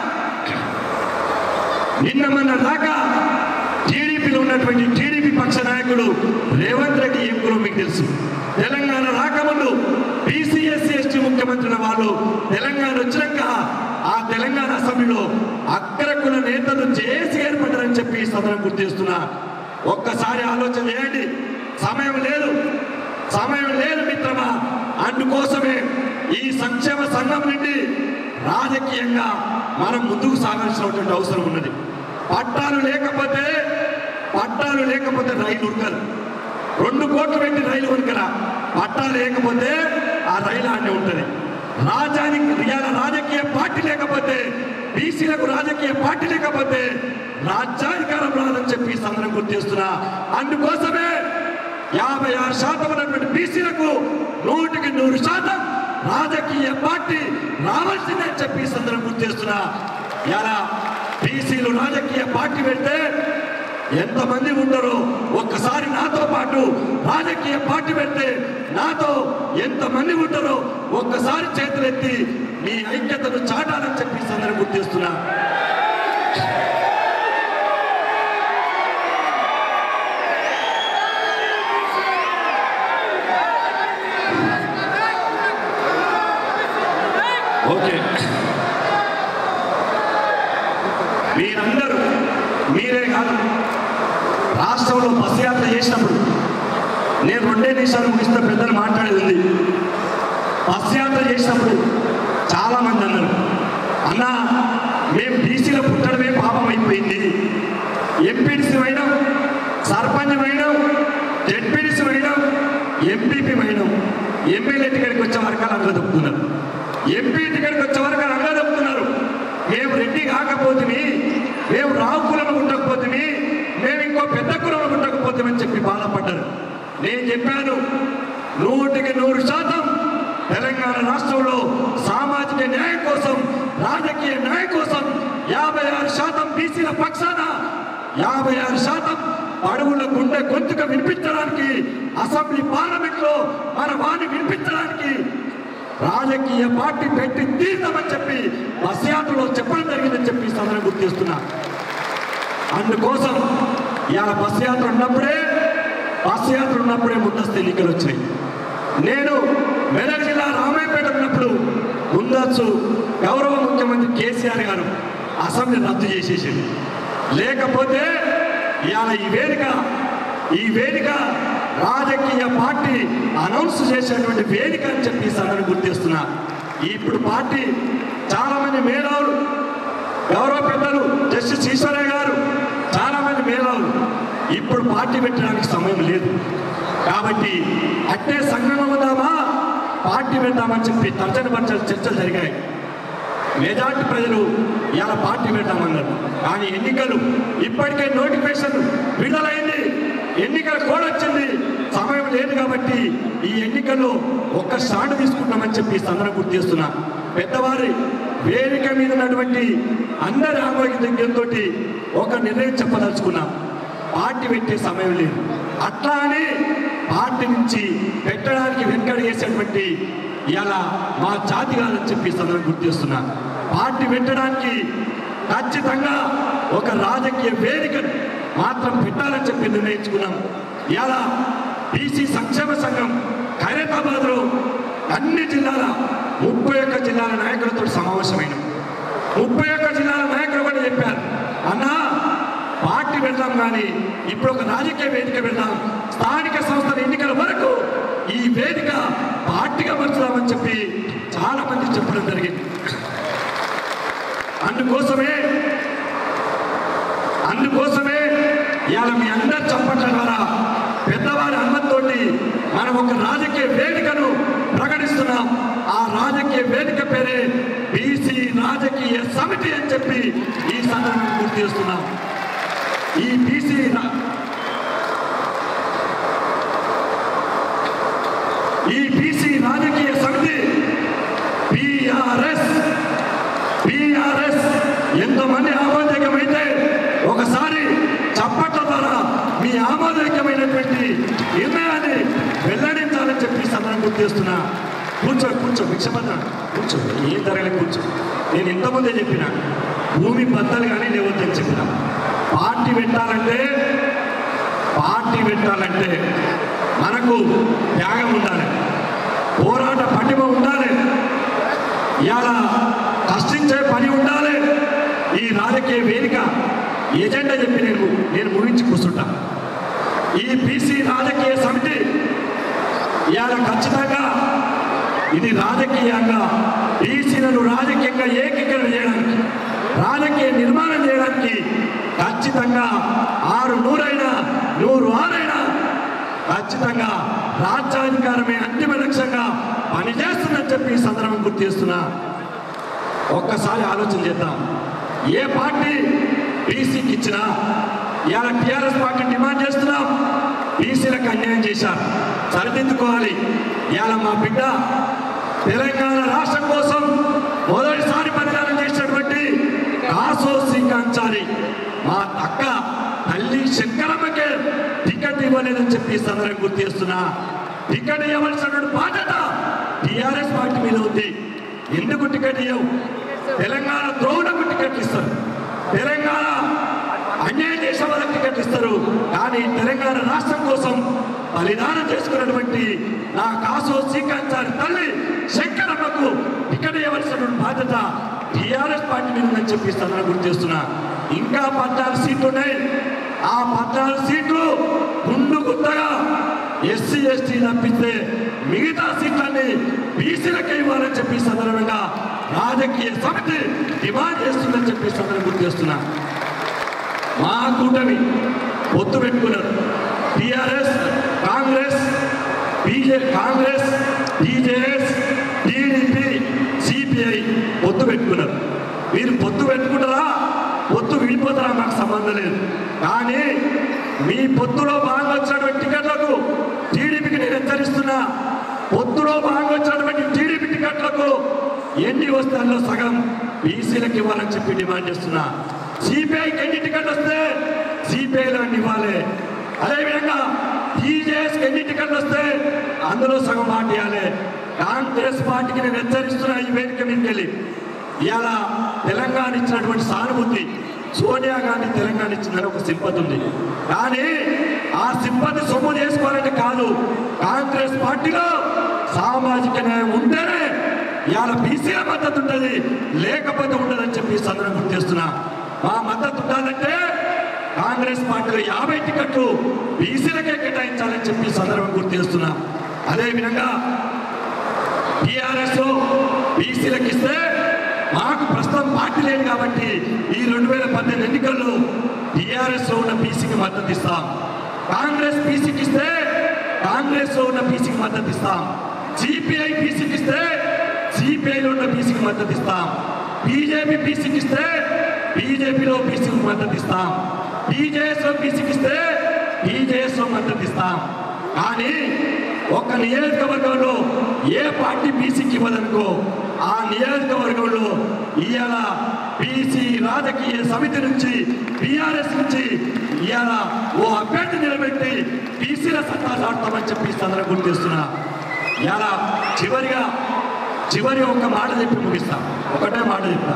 నిన్న మన దాకా టీడీపీలో ఉన్నటువంటి టీడీపీ పక్ష నాయకుడు రేవంత్ రెడ్డి ఏం కులం మీకు తెలుసు తెలంగాణ రాకముందు బీసీ ఎస్సీ ఎస్టీ ముఖ్యమంత్రుల వాళ్ళు తెలంగాణ వచ్చినాక ఆ తెలంగాణ అసెంబ్లీలో అగ్రకుల నేతలు చేసి ఏర్పడ్డారని చెప్పి ఈ సదనం గుర్తు చేస్తున్నా ఒక్కసారి ఆలోచన చేయండి సమయం లేదు సమయం లేదు మిత్రమా అందుకోసమే ఈ సంక్షేమ సంఘం నుండి రాజకీయంగా మనం ముందుకు సాగాల్సినటువంటి అవసరం ఉన్నది పట్టాలు లేకపోతే పట్టాలు లేకపోతే రైలు ఉరకదు రెండు కోట్లు పెట్టి రైలు ఉరకరా పట్టాలు లేకపోతే ఆ రైలు ఆడే ఉంటుంది రాజానికి ఇవాళ రాజకీయ పార్టీ లేకపోతే బీసీలకు రాజకీయ పార్టీ లేకపోతే రాజ్యాధికారం రాదని చెప్పి ఈ సందర్భం గుర్తు చేస్తున్నా అందుకోసమే యాభై ఆరు శాతం ఉన్నటువంటి బీసీలకు నూటికి నూరు శాతం రాజకీయ పార్టీ రావాల్సిందని చెప్పి ఈ సందర్భం గుర్తు చేస్తున్నా ఇలా బీసీలు రాజకీయ పార్టీ పెడితే ఎంతమంది ఉండరో ఒక్కసారి నాతో పాటు రాజకీయ పార్టీ పెడితే నాతో ఎంతమంది ఉంటారో ఒక్కసారి చేతులెత్తి మీ ఐక్యతను చాటాలని చెప్పి ఈ సందర్భం గుర్తు చేస్తున్నా ఓకే మీరందరూ మీరే కాదు రాష్ట్రంలో బస్సు యాత్ర చేసినప్పుడు నేను రెండే నిమిషాలు ముగిస్తే పెద్దలు మాట్లాడేది ఉంది బస్సు యాత్ర చేసినప్పుడు చాలా మంది అన్నారు అన్న మేము బీసీలో పుట్టడమే పాపం అయిపోయింది ఎంపీడీసీ అయినాం సర్పంచ్ అయినాం జెడ్పీడీసీ అయినాం ఎంపీపీ అయినాం ఎమ్మెల్యే టికెట్కి వచ్చే వరకాలు అంగా దొక్కుతున్నారు ఎంపీ టికెట్కి వచ్చే వరకాలు అంగా దొక్కుతున్నారు మేము రెడ్డి కాకపోతే మేము రావు కులం ఉండకపోతే మేము ఇంకో పెద్ద కులం ఉండకపోతామని చెప్పి బాధపడ్డారు నేను చెప్పాను నూటికి నూరు శాతం తెలంగాణ రాష్ట్రంలో సామాజిక న్యాయం కోసం రాజకీయ న్యాయం కోసం యాభై ఆరు శాతం బీసీల పక్షాన యాభై ఆరు శాతం అడుగుల గుండె గొంతుక వినిపించడానికి అసెంబ్లీ పార్లమెంట్ లో మన వాణి వినిపించడానికి రాజకీయ పార్టీ పెట్టి తీర్థమని చెప్పి బస్ యాత్రలో చెప్పడం జరిగిందని చెప్పి సదన గుర్తిస్తున్నా అందుకోసం ఇవాళ బస్ యాత్ర ఉన్నప్పుడే బస్ యాత్ర ఉన్నప్పుడే ముందస్తు ఎన్నికలు వచ్చినాయి నేను మెదక్ జిల్లా రామాయపేట ఉన్నప్పుడు ముందస్తు గౌరవ ముఖ్యమంత్రి కేసీఆర్ గారు అసెంబ్లీ రద్దు చేసేసింది లేకపోతే ఇవాళ ఈ వేదిక ఈ వేదిక రాజకీయ పార్టీ అనౌన్స్ చేసేటువంటి వేదిక అని చెప్పి సదను గుర్తిస్తున్నా ఇప్పుడు పార్టీ చాలా మంది మేధావులు గౌరవ పెద్దలు జస్టిస్ ఈశ్వరయ్య గారు చాలా మంది మేధావులు ఇప్పుడు పార్టీ పెట్టడానికి సమయం లేదు కాబట్టి అట్టే సంఘంలో ఉందామా పార్టీ పెడదామని చెప్పి తర్జన పర్చలు చర్చలు జరిగాయి మెజార్టీ ప్రజలు ఇలా పార్టీ పెడతామన్నారు కానీ ఎన్నికలు ఇప్పటికే నోటిఫికేషన్ విడుదలైంది ఎన్నికల కోడ్ వచ్చింది సమయం లేదు కాబట్టి ఈ ఎన్నికల్లో ఒక్క స్టాండ్ తీసుకుంటామని చెప్పి సందర్భం గుర్తు చేస్తున్నా పెద్దవారి వేదిక మీద ఉన్నటువంటి అందరి ఆమోదంతో ఒక నిర్ణయం చెప్పదలుచుకున్నాం పార్టీ పెట్టే సమయం లేదు అట్లా అని పార్టీ నుంచి పెట్టడానికి వెనుకడ చేసేటువంటి ఇలా మా జాతి కాదని చెప్పి సందర్భం గుర్తు చేస్తున్నా పార్టీ పెట్టడానికి ఖచ్చితంగా ఒక రాజకీయ వేదికను మాత్రం పెట్టాలని చెప్పి నిర్ణయించుకున్నాం ఇలా బీసీ సంక్షేమ సంఘం ఖైరతాబాద్లో అన్ని జిల్లాల ముప్పై ఒక్క జిల్లాల నాయకులతో సమావేశమైన ముప్పై ఒక్క జిల్లాల నాయకులు కూడా చెప్పారు అన్నా పార్టీ పెడదాం కానీ ఇప్పుడు ఒక రాజకీయ వేదిక పెడదాం స్థానిక సంస్థల ఎన్నికల వరకు ఈ వేదిక పార్టీగా మార్చుదామని చెప్పి చాలా మంది చెప్పడం జరిగింది అందుకోసమే అందుకోసమే ఇవాళ మీ అందరి చప్పట్ల ద్వారా పెద్దవారి అనుమతితోటి మనం ఒక రాజకీయ వేదికను ప్రకటిస్తున్నాం ఆ రాజకీయ వేదిక పేరే బీసీ రాజకీయ సమితి అని చెప్పి ఈ సందర్భంగా గుర్తు చేస్తున్నాం ఈ బీసీ రా- ఈ బీసీ రాజకీయ సమితి బిఆర్ఎస్ బిఆర్ఎస్ ఎంతమంది ఆమోదకమైతే ఒకసారి చప్పట్ల ద్వారా మీ ఆమోదకమైనటువంటి నిర్ణయాన్ని వెల్లడించాలని చెప్పి సందర్భం గుర్తు చేస్తున్నా కూర్చో కూర్చో భిక్షపత్ర కూర్చో ఏం జరగలేదు కూర్చో నేను ఇంతకుముందే చెప్పిన భూమి బద్దలు కానీ లేవద్దని చెప్పిన పార్టీ పెట్టాలంటే పార్టీ పెట్టాలంటే మనకు త్యాగం ఉండాలి పోరాట పటిమ ఉండాలి ఇవాళ కష్టించే పని ఉండాలి ఈ రాజకీయ వేదిక ఎజెండా చెప్పి నేను నేను ముగించి కూర్చుంటా ఈ బీసీ రాజకీయ సమితి ఇవాళ ఖచ్చితంగా ఇది రాజకీయంగా బీసీలను రాజకీయంగా ఏకీకరణ చేయడానికి రాజకీయ నిర్మాణం చేయడానికి ఖచ్చితంగా ఆరు నూరైనా నూరు ఆరైనా ఖచ్చితంగా రాజ్యాధికారమే అంతిమ లక్ష్యంగా పనిచేస్తుందని చెప్పి ఈ సందర్భం గుర్తు చేస్తున్నా ఒక్కసారి ఆలోచన చేద్దాం ఏ పార్టీ బీసీకి ఇచ్చినా ఇవాళ టీఆర్ఎస్ పార్టీ డిమాండ్ చేస్తున్నాం బీసీలకు అన్యాయం చేశారు సరిదిద్దుకోవాలి ఇవాళ మా బిడ్డ తెలంగాణ రాష్ట్రం కోసం మొదటిసారి పరిణామం చేసినటువంటి కాసో శ్రీకాంచారి మా అక్క తల్లి శంకరమ్మకే టికెట్ ఇవ్వలేదని చెప్పి ఈ సందర్భం గుర్తు చేస్తున్నా టికెట్ ఇవ్వవలసినటువంటి బాధ్యత టీఆర్ఎస్ పార్టీ మీద ఉంది ఎందుకు టికెట్ ఇవ్వవు తెలంగాణ ద్రోవులకు టికెట్లు ఇస్తారు తెలంగాణ అన్యాయం చేసే వాళ్ళకి టికెట్లు ఇస్తారు కానీ తెలంగాణ రాష్ట్రం కోసం బలిదానం చేసుకున్నటువంటి నా కాసు శ్రీకాంత్ తల్లి శంకరమ్మకు టికెట్ ఇవ్వవలసినటువంటి బాధ్యత టీఆర్ఎస్ పార్టీ మీద ఉందని చెప్పి సందర్భం గుర్తు చేస్తున్నా ఇంకా పద్నాలుగు సీట్లు ఉన్నాయి ఆ పద్నాలుగు సీట్లు గుండు గుత్తగా ఎస్సీ ఎస్టీ తప్పిస్తే మిగతా సీట్లన్నీ బీసీలకే ఇవ్వాలని చెప్పి ఈ సందర్భంగా రాజకీయ సమితి డిమాండ్ చేస్తుందని చెప్పి ఈ సందర్భంగా గుర్తు చేస్తున్నా మా కూటమి పొత్తు పెట్టుకున్నారు టిఆర్ఎస్ కాంగ్రెస్ బీజే కాంగ్రెస్ టీజేఎస్ టీడీపీ సిపిఐ పొత్తు పెట్టుకున్నారు మీరు పొత్తు పెట్టుకుంటారా పొత్తు విడిపోతారా మాకు సంబంధం లేదు కానీ మీ పొత్తులో భాగంగా వచ్చినటువంటి టికెట్లకు టీడీపీకి నేను హెచ్చరిస్తున్నా పొత్తులో భాగంగా వచ్చినటువంటి టీడీపీ టికెట్లకు ఎన్ని వస్తాయో సగం బీసీలకు ఇవ్వాలని చెప్పి డిమాండ్ చేస్తున్నా సిపిఐకి ఎన్ని టికెట్లు వస్తే సిపిఐలో అన్ని ఇవ్వాలి అదేవిధంగా టీజేఎస్కి ఎన్ని టికెట్లు వస్తే అందులో సగం మాట ఇవ్వాలి కాంగ్రెస్ పార్టీకి నేను హెచ్చరిస్తున్నా ఈ వేదిక మీదకి వెళ్ళి ఇవాళ తెలంగాణ ఇచ్చినటువంటి సానుభూతి సోనియా గాంధీ తెలంగాణ ఇచ్చిందని ఒక సింపతి ఉంది కానీ ఆ సింపతి సొమ్ము చేసుకోవాలంటే కాదు కాంగ్రెస్ పార్టీలో సామాజిక న్యాయం ఉంటేనే ఇవాళ బీసీల మద్దతు ఉంటుంది లేకపోతే ఉండదని చెప్పి ఈ సందర్భం గుర్తు చేస్తున్నా మా మద్దతు ఉండాలంటే కాంగ్రెస్ పార్టీలో యాభై టికెట్లు బీసీలకే కేటాయించాలని చెప్పి ఈ సందర్భం గుర్తు చేస్తున్నా అదేవిధంగా టీఆర్ఎస్ బీసీలకు ఇస్తే మాకు ప్రస్తుతం పార్టీ లేదు కాబట్టి ఈ రెండు వేల పద్దెనిమిది ఎన్నికల్లో టీఆర్ఎస్ లో ఉన్న బీసీకి మద్దతు ఇస్తాం కాంగ్రెస్ బీసీకి ఇస్తే కాంగ్రెస్ లో ఉన్న బీసీకి మద్దతు ఇస్తాం సిపిఐ బీసీకి ఇస్తే సిపిఐలో ఉన్న బీసీకి మద్దతు ఇస్తాం బీజేపీ బీసీకి ఇస్తే బీజేపీలో బీసీకి మద్దతు ఇస్తాం టీజేఎస్ లో బీసీకి ఇస్తే టీజేఎస్ లో మద్దతు ఇస్తాం కానీ ఒక నియోజకవర్గంలో ఏ పార్టీ బీసీకి ఇవ్వదనుకో ఆ నియోజకవర్గంలో ఇవాళ బీసీ రాజకీయ సమితి నుంచి బీఆర్ఎస్ నుంచి ఇవాళ ఓ అభ్యర్థి నిలబెట్టి బీసీల సత్తా చాటుతామని చెప్పి ఈ సందర్భం గుర్తు చేస్తున్నా ఇవాళ చివరిగా చివరి ఒక మాట చెప్పి ముగిస్తా ఒకటే మాట చెప్తా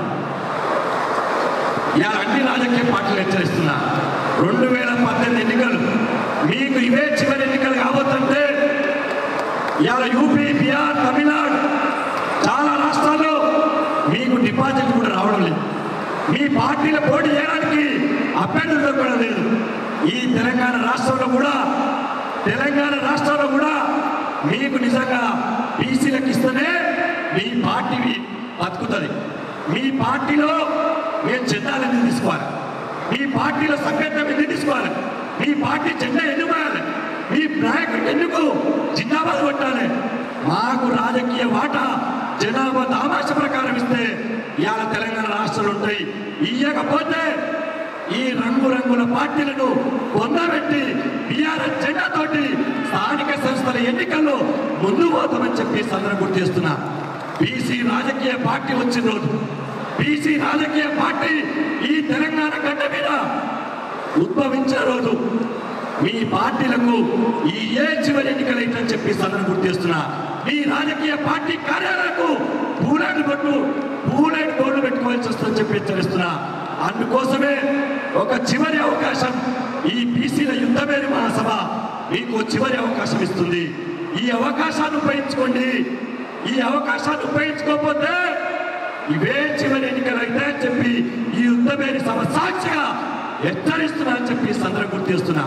ఇవాళ అన్ని రాజకీయ పార్టీలు హెచ్చరిస్తున్నా రెండు వేల పద్దెనిమిది ఎన్నికలు మీకు ఇవే చివరి ఎన్నికలు కావద్దంటే ఇవాళ యూపీ బీహార్ తమిళనాడు చాలా రాష్ట్రాల్లో మీకు డిపాజిట్ కూడా రావడం లేదు మీ పార్టీలో పోటీ చేయడానికి అభ్యర్థులు దొరకడం లేదు ఈ తెలంగాణ రాష్ట్రంలో కూడా తెలంగాణ రాష్ట్రంలో కూడా మీకు నిజంగా బీసీలకు ఇస్తేనే మీ పార్టీ బతుకుతుంది మీ పార్టీలో మేము జెండాలు ఎందుకు తీసుకోవాలి మీ పార్టీలో సభ్యత్వం ఎందుకు తీసుకోవాలి మీ పార్టీ జెండా ఎందుకు మారాలి మీ నాయకుడికి ఎందుకు జిందాబాద్ కొట్టాలి మాకు రాజకీయ వాటా జనాభా దామాష ప్రకారం ఇస్తే ఇవాళ తెలంగాణ రాష్ట్రాలు ఉంటాయి ఇయ్యకపోతే ఈ రంగురంగుల పార్టీలను పొందబెట్టి బీఆర్ఎస్ జెండాతోటి స్థానిక సంస్థల ఎన్నికల్లో ముందు పోతామని చెప్పి ఈ సందర్భం గుర్తు చేస్తున్నా బీసీ రాజకీయ పార్టీ వచ్చిన రోజు బీసీ రాజకీయ పార్టీ ఈ తెలంగాణ గడ్డ మీద ఉద్భవించిన రోజు మీ పార్టీలకు ఈ ఏ చివరి ఎన్నికలైతని చెప్పి సదన గుర్తు చేస్తున్నా మీ రాజకీయ పార్టీ కార్యాలయాలకు పూలైన బొట్టు పూలైన బోర్డు పెట్టుకోవాల్సి వస్తుందని చెప్పి హెచ్చరిస్తున్నా అందుకోసమే ఒక చివరి అవకాశం ఈ బీసీల యుద్ధమేరి మహాసభ మీకు చివరి అవకాశం ఇస్తుంది ఈ అవకాశాన్ని ఉపయోగించుకోండి ఈ అవకాశాన్ని ఉపయోగించుకోకపోతే ఇవే చివరి ఎన్నికలు అయితే అని చెప్పి ఈ యుద్ధమేరి సభ సాక్షిగా హెచ్చరిస్తున్నా అని చెప్పి ఈ సందర్భం గుర్తు చేస్తున్నా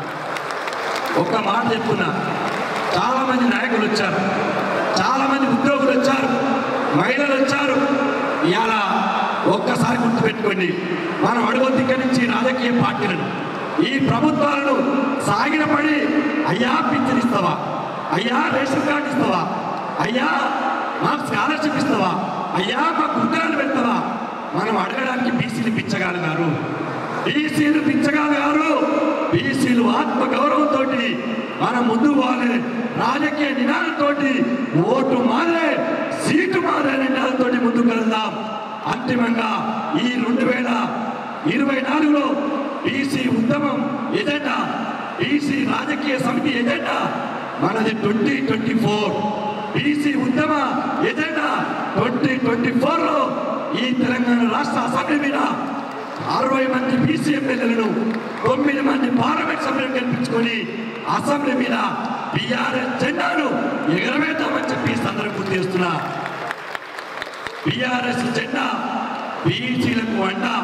ఒక మాట చెప్తున్నా చాలా మంది నాయకులు వచ్చారు చాలా మంది ఉద్యోగులు వచ్చారు మహిళలు వచ్చారు ఇవాళ ఒక్కసారి గుర్తుపెట్టుకోండి మనం అడుగు దగ్గర నుంచి రాజకీయ పార్టీలను ఈ ప్రభుత్వాలను సాగిన పడి అయ్యా పింఛన్ ఇస్తావా అయ్యా రేషన్ కార్డు ఇస్తావా అయ్యా మాకు స్కాలర్షిప్ ఇస్తావా అయ్యా మాకు ఉత్తరాలు పెడతావా మనం అడగడానికి బీసీలు పిచ్చగాలు గారు బీసీలు పిచ్చగాలు గారు బీసీలు ఆత్మ గౌరవంతో మనం ముందు పోవాలి రాజకీయ నినాదంతో ఓటు మారే సీటు మారే నినాదంతో ముందుకు వెళ్దాం అంతిమంగా ఈ రెండు వేల ఇరవై నాలుగులో బీసీ ఉద్యమం ఎజెండా బీసీ రాజకీయ సమితి ఎజెండా మనది ట్వంటీ ట్వంటీ ఫోర్ బీసీ ఉద్యమ ఎజెండా ట్వంటీ ట్వంటీ ఫోర్లో ఈ తెలంగాణ రాష్ట్ర అసెంబ్లీ మీద అరవై మంది బీసీ ఎమ్మెల్యేలను తొమ్మిది మంది పార్లమెంట్ సభ్యులను గెలిపించుకొని అసెంబ్లీ మీద బీఆర్ఎస్ జెండాను ఎగరవేద్దామని చెప్పి ఈ సందర్భం గుర్తు చేస్తున్నా బీఆర్ఎస్ జెండా బీసీలకు అండ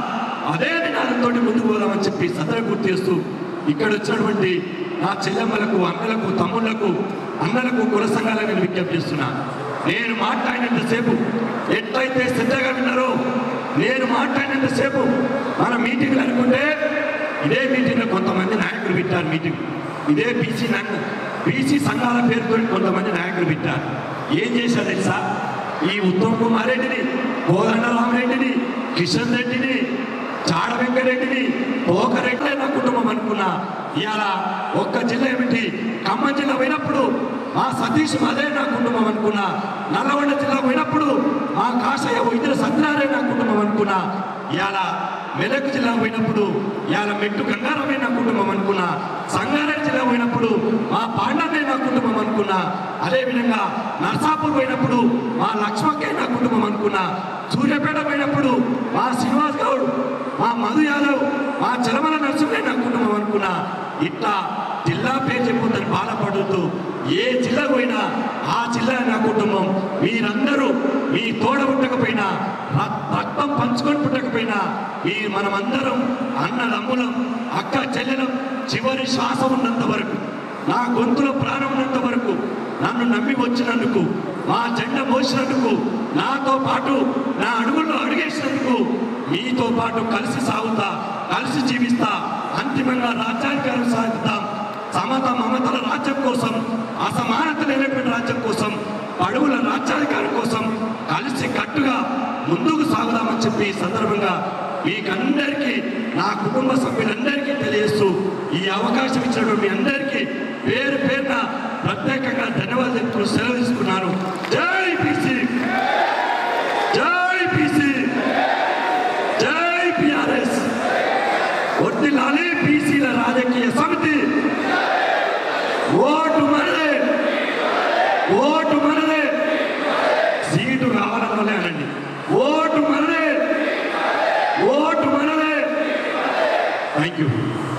అదే నినాదంతో ముందుకు పోదామని చెప్పి సదర గుర్తు చేస్తూ ఇక్కడ వచ్చినటువంటి నా చెల్లెమ్మలకు అన్నలకు తమ్ముళ్లకు అన్నలకు కుల సంఘాలకు నేను విజ్ఞప్తి చేస్తున్నా నేను మాట్లాడినంతసేపు ఎట్లయితే శ్రద్ధగా విన్నారో నేను మాట్లాడినంతసేపు మన మీటింగ్లు అనుకుంటే ఇదే మీటింగ్లో కొంతమంది నాయకులు పెట్టారు మీటింగ్ ఇదే బీసీ బీసీ సంఘాల పేరుతో కొంతమంది నాయకులు పెట్టారు ఏం చేశారు తెలుసా ఈ ఉత్తమ్ కుమార్ రెడ్డిని కోదండ రామరెడ్డిని కిషన్ రెడ్డిని చాడ వెంకరెడ్డిని పోకరెడ్డి నా కుటుంబం అనుకున్నా ఇవాళ ఒక్క జిల్లా ఏమిటి ఖమ్మం జిల్లా పోయినప్పుడు మా సతీష్ అదే నా కుటుంబం అనుకున్నా నల్లగొండ జిల్లా పోయినప్పుడు మా కాషాయ వైద్యుల సత్యనారాయణ నా కుటుంబం అనుకున్నా ఇవాళ మెదక్ జిల్లా పోయినప్పుడు ఇవాళ మెట్టు గంగారమే నా కుటుంబం అనుకున్నా సంగారెడ్డి జిల్లా పోయినప్పుడు మా పాండనే నా కుటుంబం అనుకున్నా అదేవిధంగా నర్సాపూర్ పోయినప్పుడు మా లక్ష్మకే నా కుటుంబం అనుకున్నా సూర్యాపేట పోయినప్పుడు మా శ్రీనివాస్ గౌడ్ మా మధు యాదవ్ మా చలమల నరసింహే నా కుటుంబం అనుకున్నా ఇట్లా జిల్లా పేరు చెప్పొద్దని బాధపడుతూ ఏ జిల్లా పోయినా ఆ జిల్లా నా కుటుంబం మీరందరూ మీ తోడ పుట్టకపోయినా రక్- రక్తం పంచుకొని పుట్టకపోయినా మీ మనమందరం అన్నదమ్ములం అక్క చెల్లెలం చివరి శ్వాస ఉన్నంత వరకు నా గొంతులో ప్రాణం ఉన్నంత వరకు నన్ను నమ్మి వచ్చినందుకు మా జెండా మోసినందుకు నాతో పాటు నా అడుగుల్లో అడుగేసినందుకు మీతో పాటు కలిసి సాగుతా కలిసి జీవిస్తా అంతిమంగా రాజ్యాధికారం సాధిద్దాం సమత మమతల రాజ్యం కోసం అసమానత లేనటువంటి రాజ్యం కోసం అడుగుల రాజ్యాధికారం కోసం కలిసి కట్టుగా ముందుకు సాగుదామని చెప్పి ఈ సందర్భంగా మీకందరికీ నా కుటుంబ సభ్యులందరికీ తెలియజేస్తూ ఈ అవకాశం ఇచ్చినటువంటి మీ అందరికీ పేరు పేరున ప్రత్యేకంగా ధన్యవాదాలు చెప్తూ సెలవు తీసుకున్నాను జై బీసీ జై బీసీ జై పిఆర్ఎస్ వర్దిల్లాలి బీసీల రాజకీయ సమితి ఓటు మనదే ఓటు మనదే సీటు రావాలన్నలే అనండి ఓటు మనదే ఓటు మనదే థ్యాంక్ యూ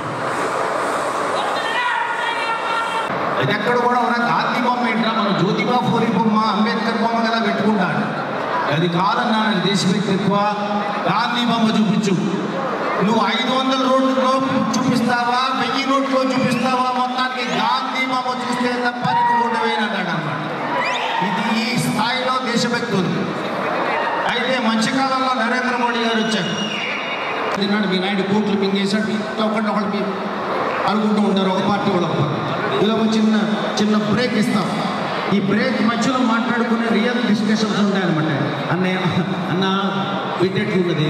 ఇది ఎక్కడ కూడా ఉన్న గాంధీ బొమ్మ ఏంట్రా మనం జ్యోతిబా ఫూరి బొమ్మ అంబేద్కర్ బొమ్మ కదా పెట్టుకుంటాడు అది కాదన్నా నాకు దేశభక్తి ఎక్కువ గాంధీ బొమ్మ చూపించు నువ్వు ఐదు వందల రోడ్లలో చూపిస్తావా వెయ్యి రోడ్లో చూపిస్తావా మొత్తానికి గాంధీ బొమ్మ చూస్తే తప్ప నీకు ఓటు వేయనన్నాడు అన్నమాట ఇది ఈ స్థాయిలో దేశభక్తి ఉంది అయితే మధ్యకాలంలో నరేంద్ర మోడీ గారు వచ్చారు తిన్నాడు మీ నాయుడు కోట్లు మింగేశాడు ఇట్లా ఒకటి ఒకటి అనుకుంటూ ఉంటారు ఒక పార్టీ వాళ్ళు ఒక పార్టీ. ఇలా ఒక చిన్న చిన్న బ్రేక్ ఇస్తాం ఈ బ్రేక్ మధ్యలో మాట్లాడుకునే రియల్ డిస్కషన్స్ ఉంటాయన్నమాట అన్నయ్య అన్న పెట్టేట్లున్నది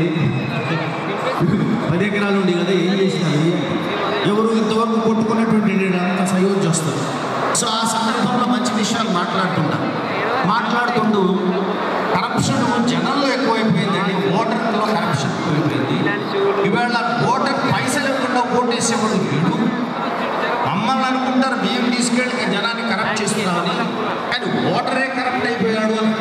పది ఎకరాలు ఉండి కదా ఏం చేసినారు ఎవరు ఇంతవరకు కొట్టుకునేటువంటి నేను అంత సయోధ్య వస్తుంది సో ఆ సందర్భంలో మంచి విషయాలు మాట్లాడుతుంటాం మాట్లాడుతుంటూ కరప్షన్ జనంలో ఎక్కువైపోయిందండి ఓటర్లో కరప్షన్ ఎక్కువైపోయింది ఇవాళ ఓటర్ పైసలు ఇవ్వకుండా ఓటేసేవాడు వీడు మమ్మల్ని అనుకుంటారు మేము తీసుకెళ్ళి జనాన్ని కరప్ట్ చేస్తున్నామని కానీ ఓటరే కరప్ట్ అయిపోయాడు అని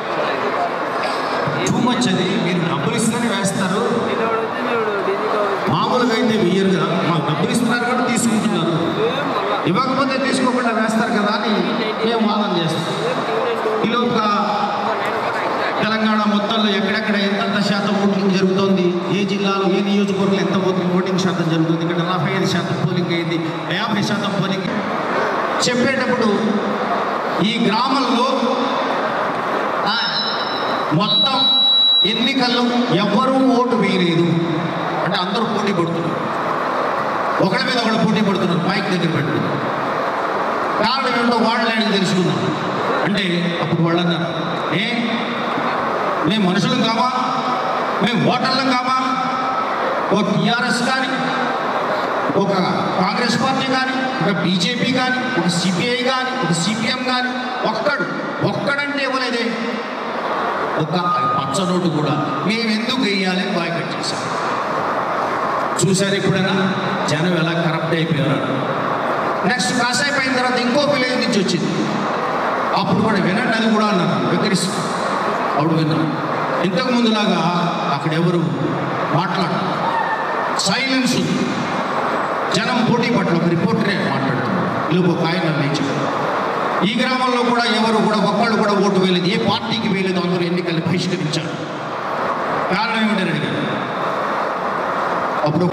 టూ మచ్ అది మీరు డబ్బులు ఇస్తేనే వేస్తారు మామూలుగా అయితే వెయ్యరు కదా మాకు డబ్బులు ఇస్తున్నారు కాబట్టి తీసుకుంటున్నారు ఇవ్వకపోతే తీసుకోకుండా వేస్తారు కదా అని మేము వాదన చేస్తాం ఈలోపు తెలంగాణ మొత్తంలో ఎక్కడెక్కడ ఎంతెంత శాతం ఓటింగ్ జరుగుతోంది ఏ జిల్లాలో ఏ నియోజకవర్గంలో ఎంత ఓటింగ్ ఓటింగ్ శాతం జరుగుతుంది ఇక్కడ నలభై ఐదు శాతం పోలింగ్ అయింది యాభై శాతం పోలింగ్ చెప్పేటప్పుడు ఈ గ్రామంలో ఆ, మొత్తం ఎన్నికల్లో ఎవ్వరూ ఓటు వేయలేదు అంటే అందరూ పోటీ పడుతున్నారు ఒకరి మీద ఒకళ్ళు పోటీ పడుతున్నారు మైక్ దగ్గర పెట్టి కారణం ఏంటో వాళ్ళని అడిగి తెలుసుకుందాం అంటే అప్పుడు వాళ్ళు అన్నారు ఏ మేము మనుషులం కావా మేము ఓటర్లం కావా ఒక టీఆర్ఎస్ కానీ ఒక కాంగ్రెస్ పార్టీ కానీ ఒక బీజేపీ కానీ ఒక సిపిఐ కానీ ఒక సిపిఎం కానీ ఒక్కడు ఒక్కడంటే ఇవ్వలేదే ఒక పచ్చ నోటు కూడా మేము ఎందుకు వెయ్యాలి అని బాయ్కట్ చేశాం చూసారు ఎప్పుడైనా జనం ఎలా కరప్ట్ అయిపోయారు నెక్స్ట్ కాసేపు అయిన తర్వాత ఇంకో విలేజ్ నుంచి వచ్చింది అప్పుడు కూడా వినండి అది కూడా అన్నారు వికరిస్తూ అప్పుడు విన్నాం ఇంతకు ముందులాగా అక్కడ ఎవరు మాట్లాడు సైలెన్స్ ఉంది జనం పోటీ పట్ల ఒక రిపోర్టరే మాట్లాడుతున్నారు ఇలా ఒక ఆయన లేచారు ఈ గ్రామంలో కూడా ఎవరు కూడా ఒక్కళ్ళు కూడా ఓటు వేయలేదు ఏ పార్టీకి వేయలేదు అందరూ ఎన్నికలు బహిష్కరించారు కారణం ఏమిటని అడిగారు అప్పుడు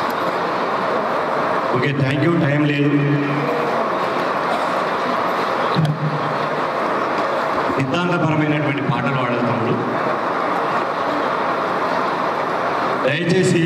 ఓకే థ్యాంక్ యూ టైం లేదు సిద్ధాంతపరమైనటువంటి పాటలు పాడాలి తమ్ముడు దయచేసి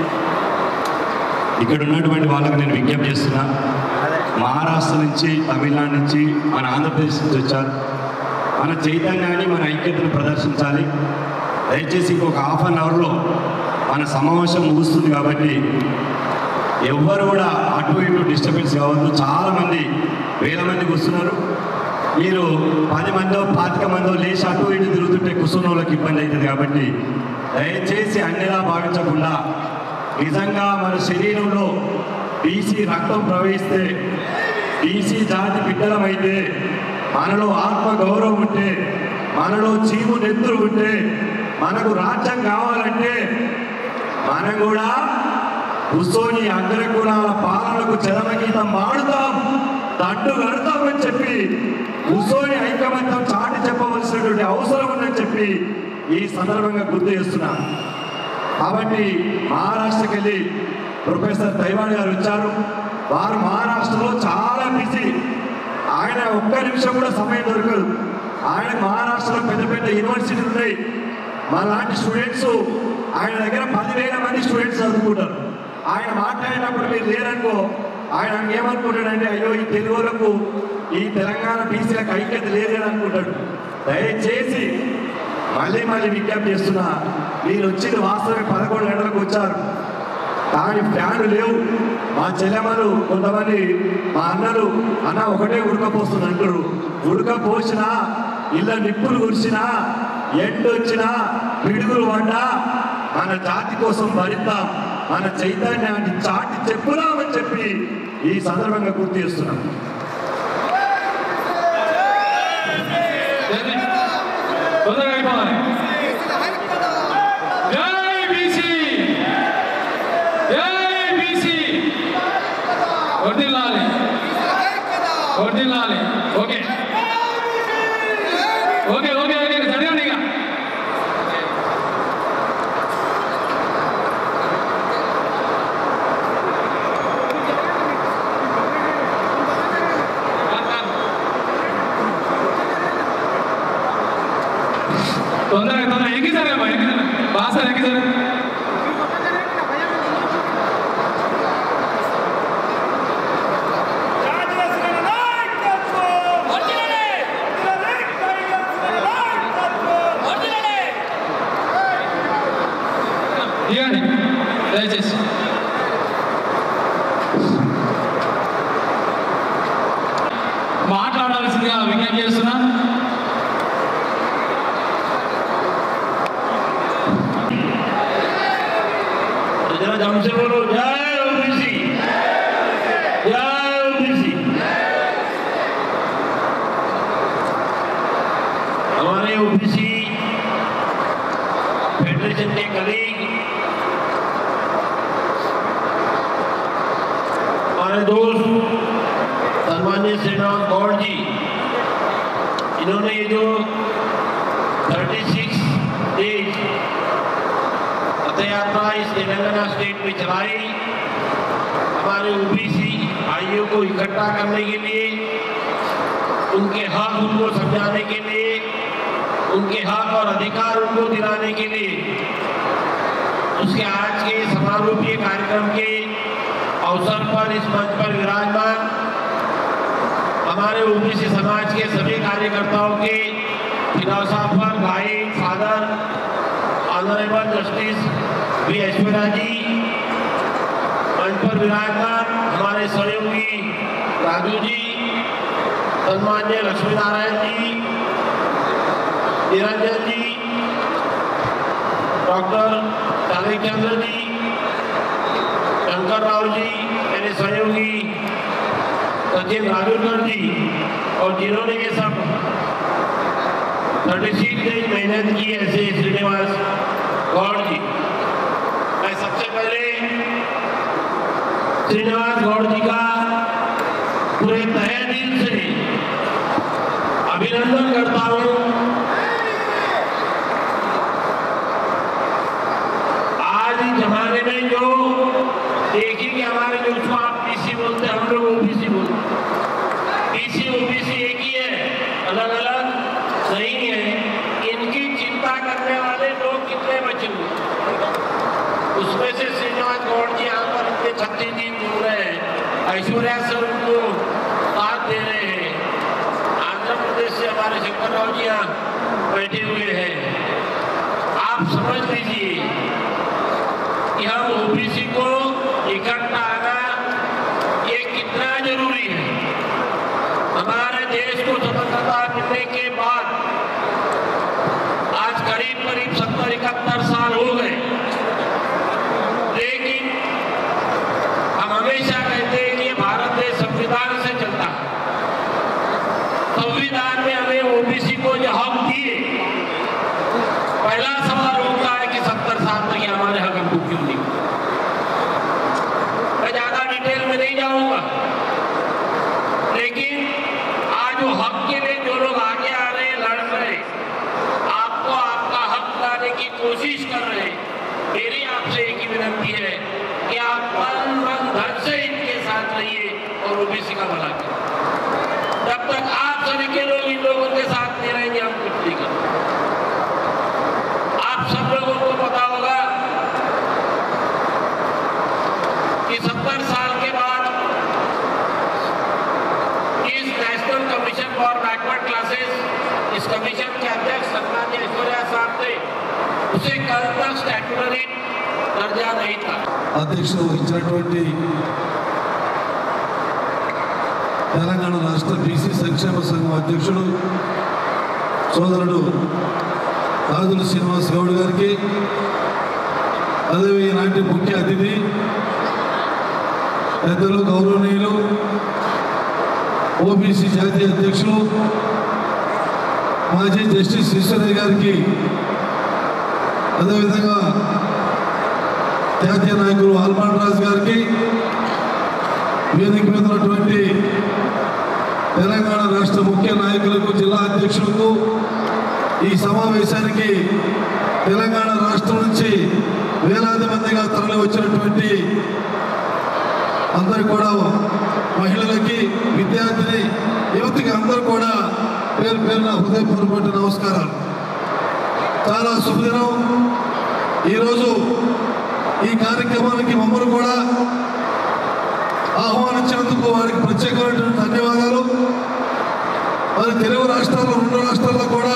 ఇక్కడ ఉన్నటువంటి వాళ్ళకు నేను విజ్ఞప్తి చేస్తున్నా మహారాష్ట్ర నుంచి తమిళనాడు నుంచి మన ఆంధ్రప్రదేశ్ నుంచి వచ్చారు మన చైతన్యాన్ని మన ఐక్యతను ప్రదర్శించాలి దయచేసి ఇంకొక హాఫ్ అన్ అవర్లో మన సమావేశం ముగుస్తుంది కాబట్టి ఎవ్వరు కూడా అటు ఇటు డిస్టర్బెన్స్ కావద్దు చాలా మంది వేల మందికి వస్తున్నారు మీరు పది మందో పాతిక మందో లేచి అటు ఇటు తిరుగుతుంటే కూర్చున్న వాళ్ళకి ఇబ్బంది అవుతుంది కాబట్టి దయచేసి అన్నిలా భావించకుండా నిజంగా మన శరీరంలో బీసీ రక్తం ప్రవహిస్తే బీసీ జాతి బిడ్డలమైతే మనలో ఆత్మ గౌరవం ఉంటే మనలో చీము నెత్తురు ఉంటే మనకు రాజ్యం కావాలంటే మనం కూడా కూర్చొని అగ్రకులాల పాలనకు చరమగీతం మాడుతాం తట్టు కడతామని చెప్పి కూర్చొని ఐకమత్యం చాటి చెప్పవలసినటువంటి అవసరం ఉందని చెప్పి ఈ సందర్భంగా గుర్తు చేస్తున్నాం కాబట్టి మహారాష్ట్రకి వెళ్ళి ప్రొఫెసర్ తైవాన్ గారు వచ్చారు వారు మహారాష్ట్రలో చాలా బిజీ ఆయన ఒక్క నిమిషం కూడా సమయం దొరకదు ఆయన మహారాష్ట్రలో పెద్ద పెద్ద యూనివర్సిటీలు ఉన్నాయి మా లాంటి స్టూడెంట్స్ ఆయన దగ్గర పదివేల మంది స్టూడెంట్స్ చదువుకుంటారు ఆయన మాట్లాడేటప్పుడు మీరు లేరనుకో ఆయన ఏమనుకుంటాడంటే అయ్యో ఈ తెలుగులకు ఈ తెలంగాణ బీసీలకు ఐక్యత లేదని అనుకుంటాడు దయచేసి మళ్ళీ మళ్ళీ విజ్ఞప్తి చేస్తున్నా మీరు వచ్చింది వాస్తవం పదకొండు గంటలకు వచ్చారు కానీ ఫ్యాన్లు లేవు మా చెల్లెమ్మలు కొంతమంది మా అన్నలు అన్న ఒకటే ఉడకపోస్తుంది అంటారు ఉడకపోసినా ఇళ్ళ నిప్పులు కురిసినా ఎండ వచ్చినా పిడుగులు పడ్డా మన జాతి కోసం భరిద్దాం మన చైతన్యాన్ని చాటి చెప్పుదామని చెప్పి ఈ సందర్భంగా గుర్తు చేస్తున్నాం తొందరగా అయిపోవాలి జై బీసీ జై బీసీ వర్దిల్లాలి వర్దిల్లాలి ఓకే ఓకే ఓకే ఓకే చదివండి ఇక తొందరగా తొందరగా ఎక్కిసారు అమ్మా ఎక్కిసారు బాగా సార్ ఎక్కిసారు ఇవ్వండి దయచేసి మాట్లాడాల్సిందిగా విజ్ఞప్తి చేస్తున్నా जरा दम से बोलो जय ओबीसी जय ओबीसी हमारे ओबीसी फेडरेशन के कलीग हमारे दोस्त सन्मान्य श्रीराम गौड़ जी इन्होंने ये जो 36 डेज रथ यात्रा इस तेलंगाना स्टेट में चलाई हमारे ओबीसी भाइयों को इकट्ठा करने के लिए उनके हक उनको समझाने के लिए उनके हक और अधिकार उनको दिलाने के लिए उसके आज के समारोपीय कार्यक्रम के अवसर पर इस मंच पर विराजमान हमारे ओबीसी समाज के सभी कार्यकर्ताओं के फिलोसॉफर भाई father honourable justice B Aishwarya ji मंच पर विराजमान हमारे सहयोगी राजू जी सम्मान्य लक्ष्मी नारायण जी निरंजन जी डॉक्टर तारिक चंद्र जी शंकर राव जी मेरे सहयोगी सचिन राजूरकर जी और जिन्होंने ये सब थर्टी सिक्स डेज मेहनत की ऐसे श्रीनिवास गौड़ जी मैं सबसे पहले श्रीनिवास गौड़ जी का पूरे तहे दिल से अभिनंदन करता हूं आज इस जमाने में जो देखी कि हमारे जो उसको आप पीसी बोलते हैं, हम लोग ओबीसी बोलते हैं। पीसी ओबीसी एक ही है अलग अलग नहीं है इनकी चिंता करने वाले लोग कितने बचे हुए उसमें से श्रीनिवास गौड़ जी यहाँ पर इतने छत्तीस दिन घूम रहे हैं ऐश्वर्या सर उनको साथ दे रहे हैं आंध्र प्रदेश से हमारे शंकर राव जी यहाँ बैठे हुए हैं आप समझ लीजिए कि हम ओबीसी को इकट्ठा आना ये कितना जरूरी है हमारे देश को स्वतंत्रता मिलने के बाद आज करीब करीब सत्तर इकहत्तर साल हो गए लेकिन हम हमेशा कहते हैं कि ये भारत देश संविधान से चलता है संविधान में हमें ओबीसी को जो हक दिए पहला सवाल होता है कि सत्तर साल तक ये हमारे हक हमको क्यों नहीं मैं ज्यादा डिटेल में नहीं जाऊंगा लेकिन आज वो हक के लिए जो लोग आगे आ रहे हैं लड़ रहे हैं आपको आपका हक लाने की कोशिश कर रहे हैं मेरी आपसे एक ही विनती है कि आप मन मन धन से इनके साथ रहिए और ओबीसी का भला करें जब तक आप सभी के लोग इन लोगों के साथ नहीं रहेंगे हम कुछ नहीं करेंगे आप सब लोगों को पता होगा कि सत्तर साल के बाद इस national commission for backward classes इस कमीशन के अध्यक्ष सन्मान्य ऐश्वर्या साहब थे उसे कल तक स्टैट्यूटरी दर्जा नहीं था అధ్యక్షులు వహించినటువంటి తెలంగాణ రాష్ట్ర బీసీ సంక్షేమ సంఘం అధ్యక్షుడు సోదరుడు రాజుల శ్రీనివాస్ గౌడ్ గారికి అదే ఈనాటి ముఖ్య అతిథి పెద్దలు గౌరవనీయులు ఓబీసీ జాతీయ అధ్యక్షులు మాజీ జస్టిస్ ఈశ్వరయ్య గారికి అదేవిధంగా జాతీయ నాయకులు ఆల్మాన్ రాజు గారికి వేదిక మీద ఉన్నటువంటి తెలంగాణ రాష్ట్ర ముఖ్య నాయకులకు జిల్లా అధ్యక్షులకు ఈ సమావేశానికి తెలంగాణ రాష్ట్రం నుంచి వేలాది మందిగా తరలి వచ్చినటువంటి అందరు కూడా మహిళలకి విద్యార్థిని యువతికి అందరూ కూడా పేరు పేరున హృదయపూర్వక నమస్కారాలు చాలా శుభదినం ఈరోజు ఈ కార్యక్రమానికి మమ్మల్ని కూడా ఆహ్వానించినందుకు వారికి ప్రత్యేకమైనటువంటి ధన్యవాదాలు మరి తెలుగు రాష్ట్రాల్లో రెండు రాష్ట్రాల్లో కూడా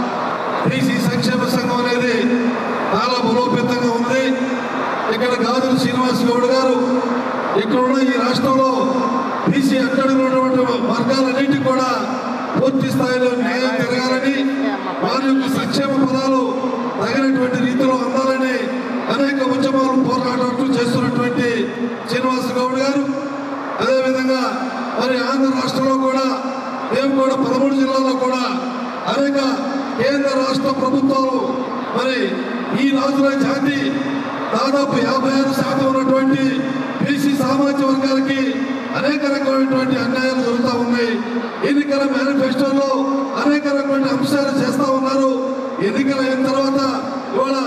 బీసీ సంక్షేమ సంఘం అనేది చాలా బలోపేతంగా ఉంది ఇక్కడ గాజుల శ్రీనివాస్ గౌడ్ గారు ఇక్కడున్న ఈ రాష్ట్రంలో బీసీ అట్టడుగు ఉన్నటువంటి వర్గాలన్నింటినీ కూడా పూర్తి స్థాయిలో న్యాయం జరగాలని వారి యొక్క సంక్షేమ పదాలు తగినటువంటి రీతిలో అందాలని అనేక ఉద్యమాలు పోరాటాలు చేస్తున్నటువంటి శ్రీనివాస్ గౌడ్ గారు అదేవిధంగా మరి ఆంధ్ర రాష్ట్రంలో కూడా మేము కూడా పదమూడు జిల్లాల్లో కూడా అనేక కేంద్ర రాష్ట్ర ప్రభుత్వాలు మరి ఈ రాజుల జాతి దాదాపు యాభై ఆరు శాతం ఉన్నటువంటి బీసీ సామాజిక వర్గాలకి అనేక రకమైనటువంటి అన్యాయాలు జరుగుతూ ఉన్నాయి ఎన్నికల మేనిఫెస్టోలో అనేక రకమైన అంశాలు చేస్తూ ఉన్నారు ఎన్నికలు అయిన తర్వాత ఇవాళ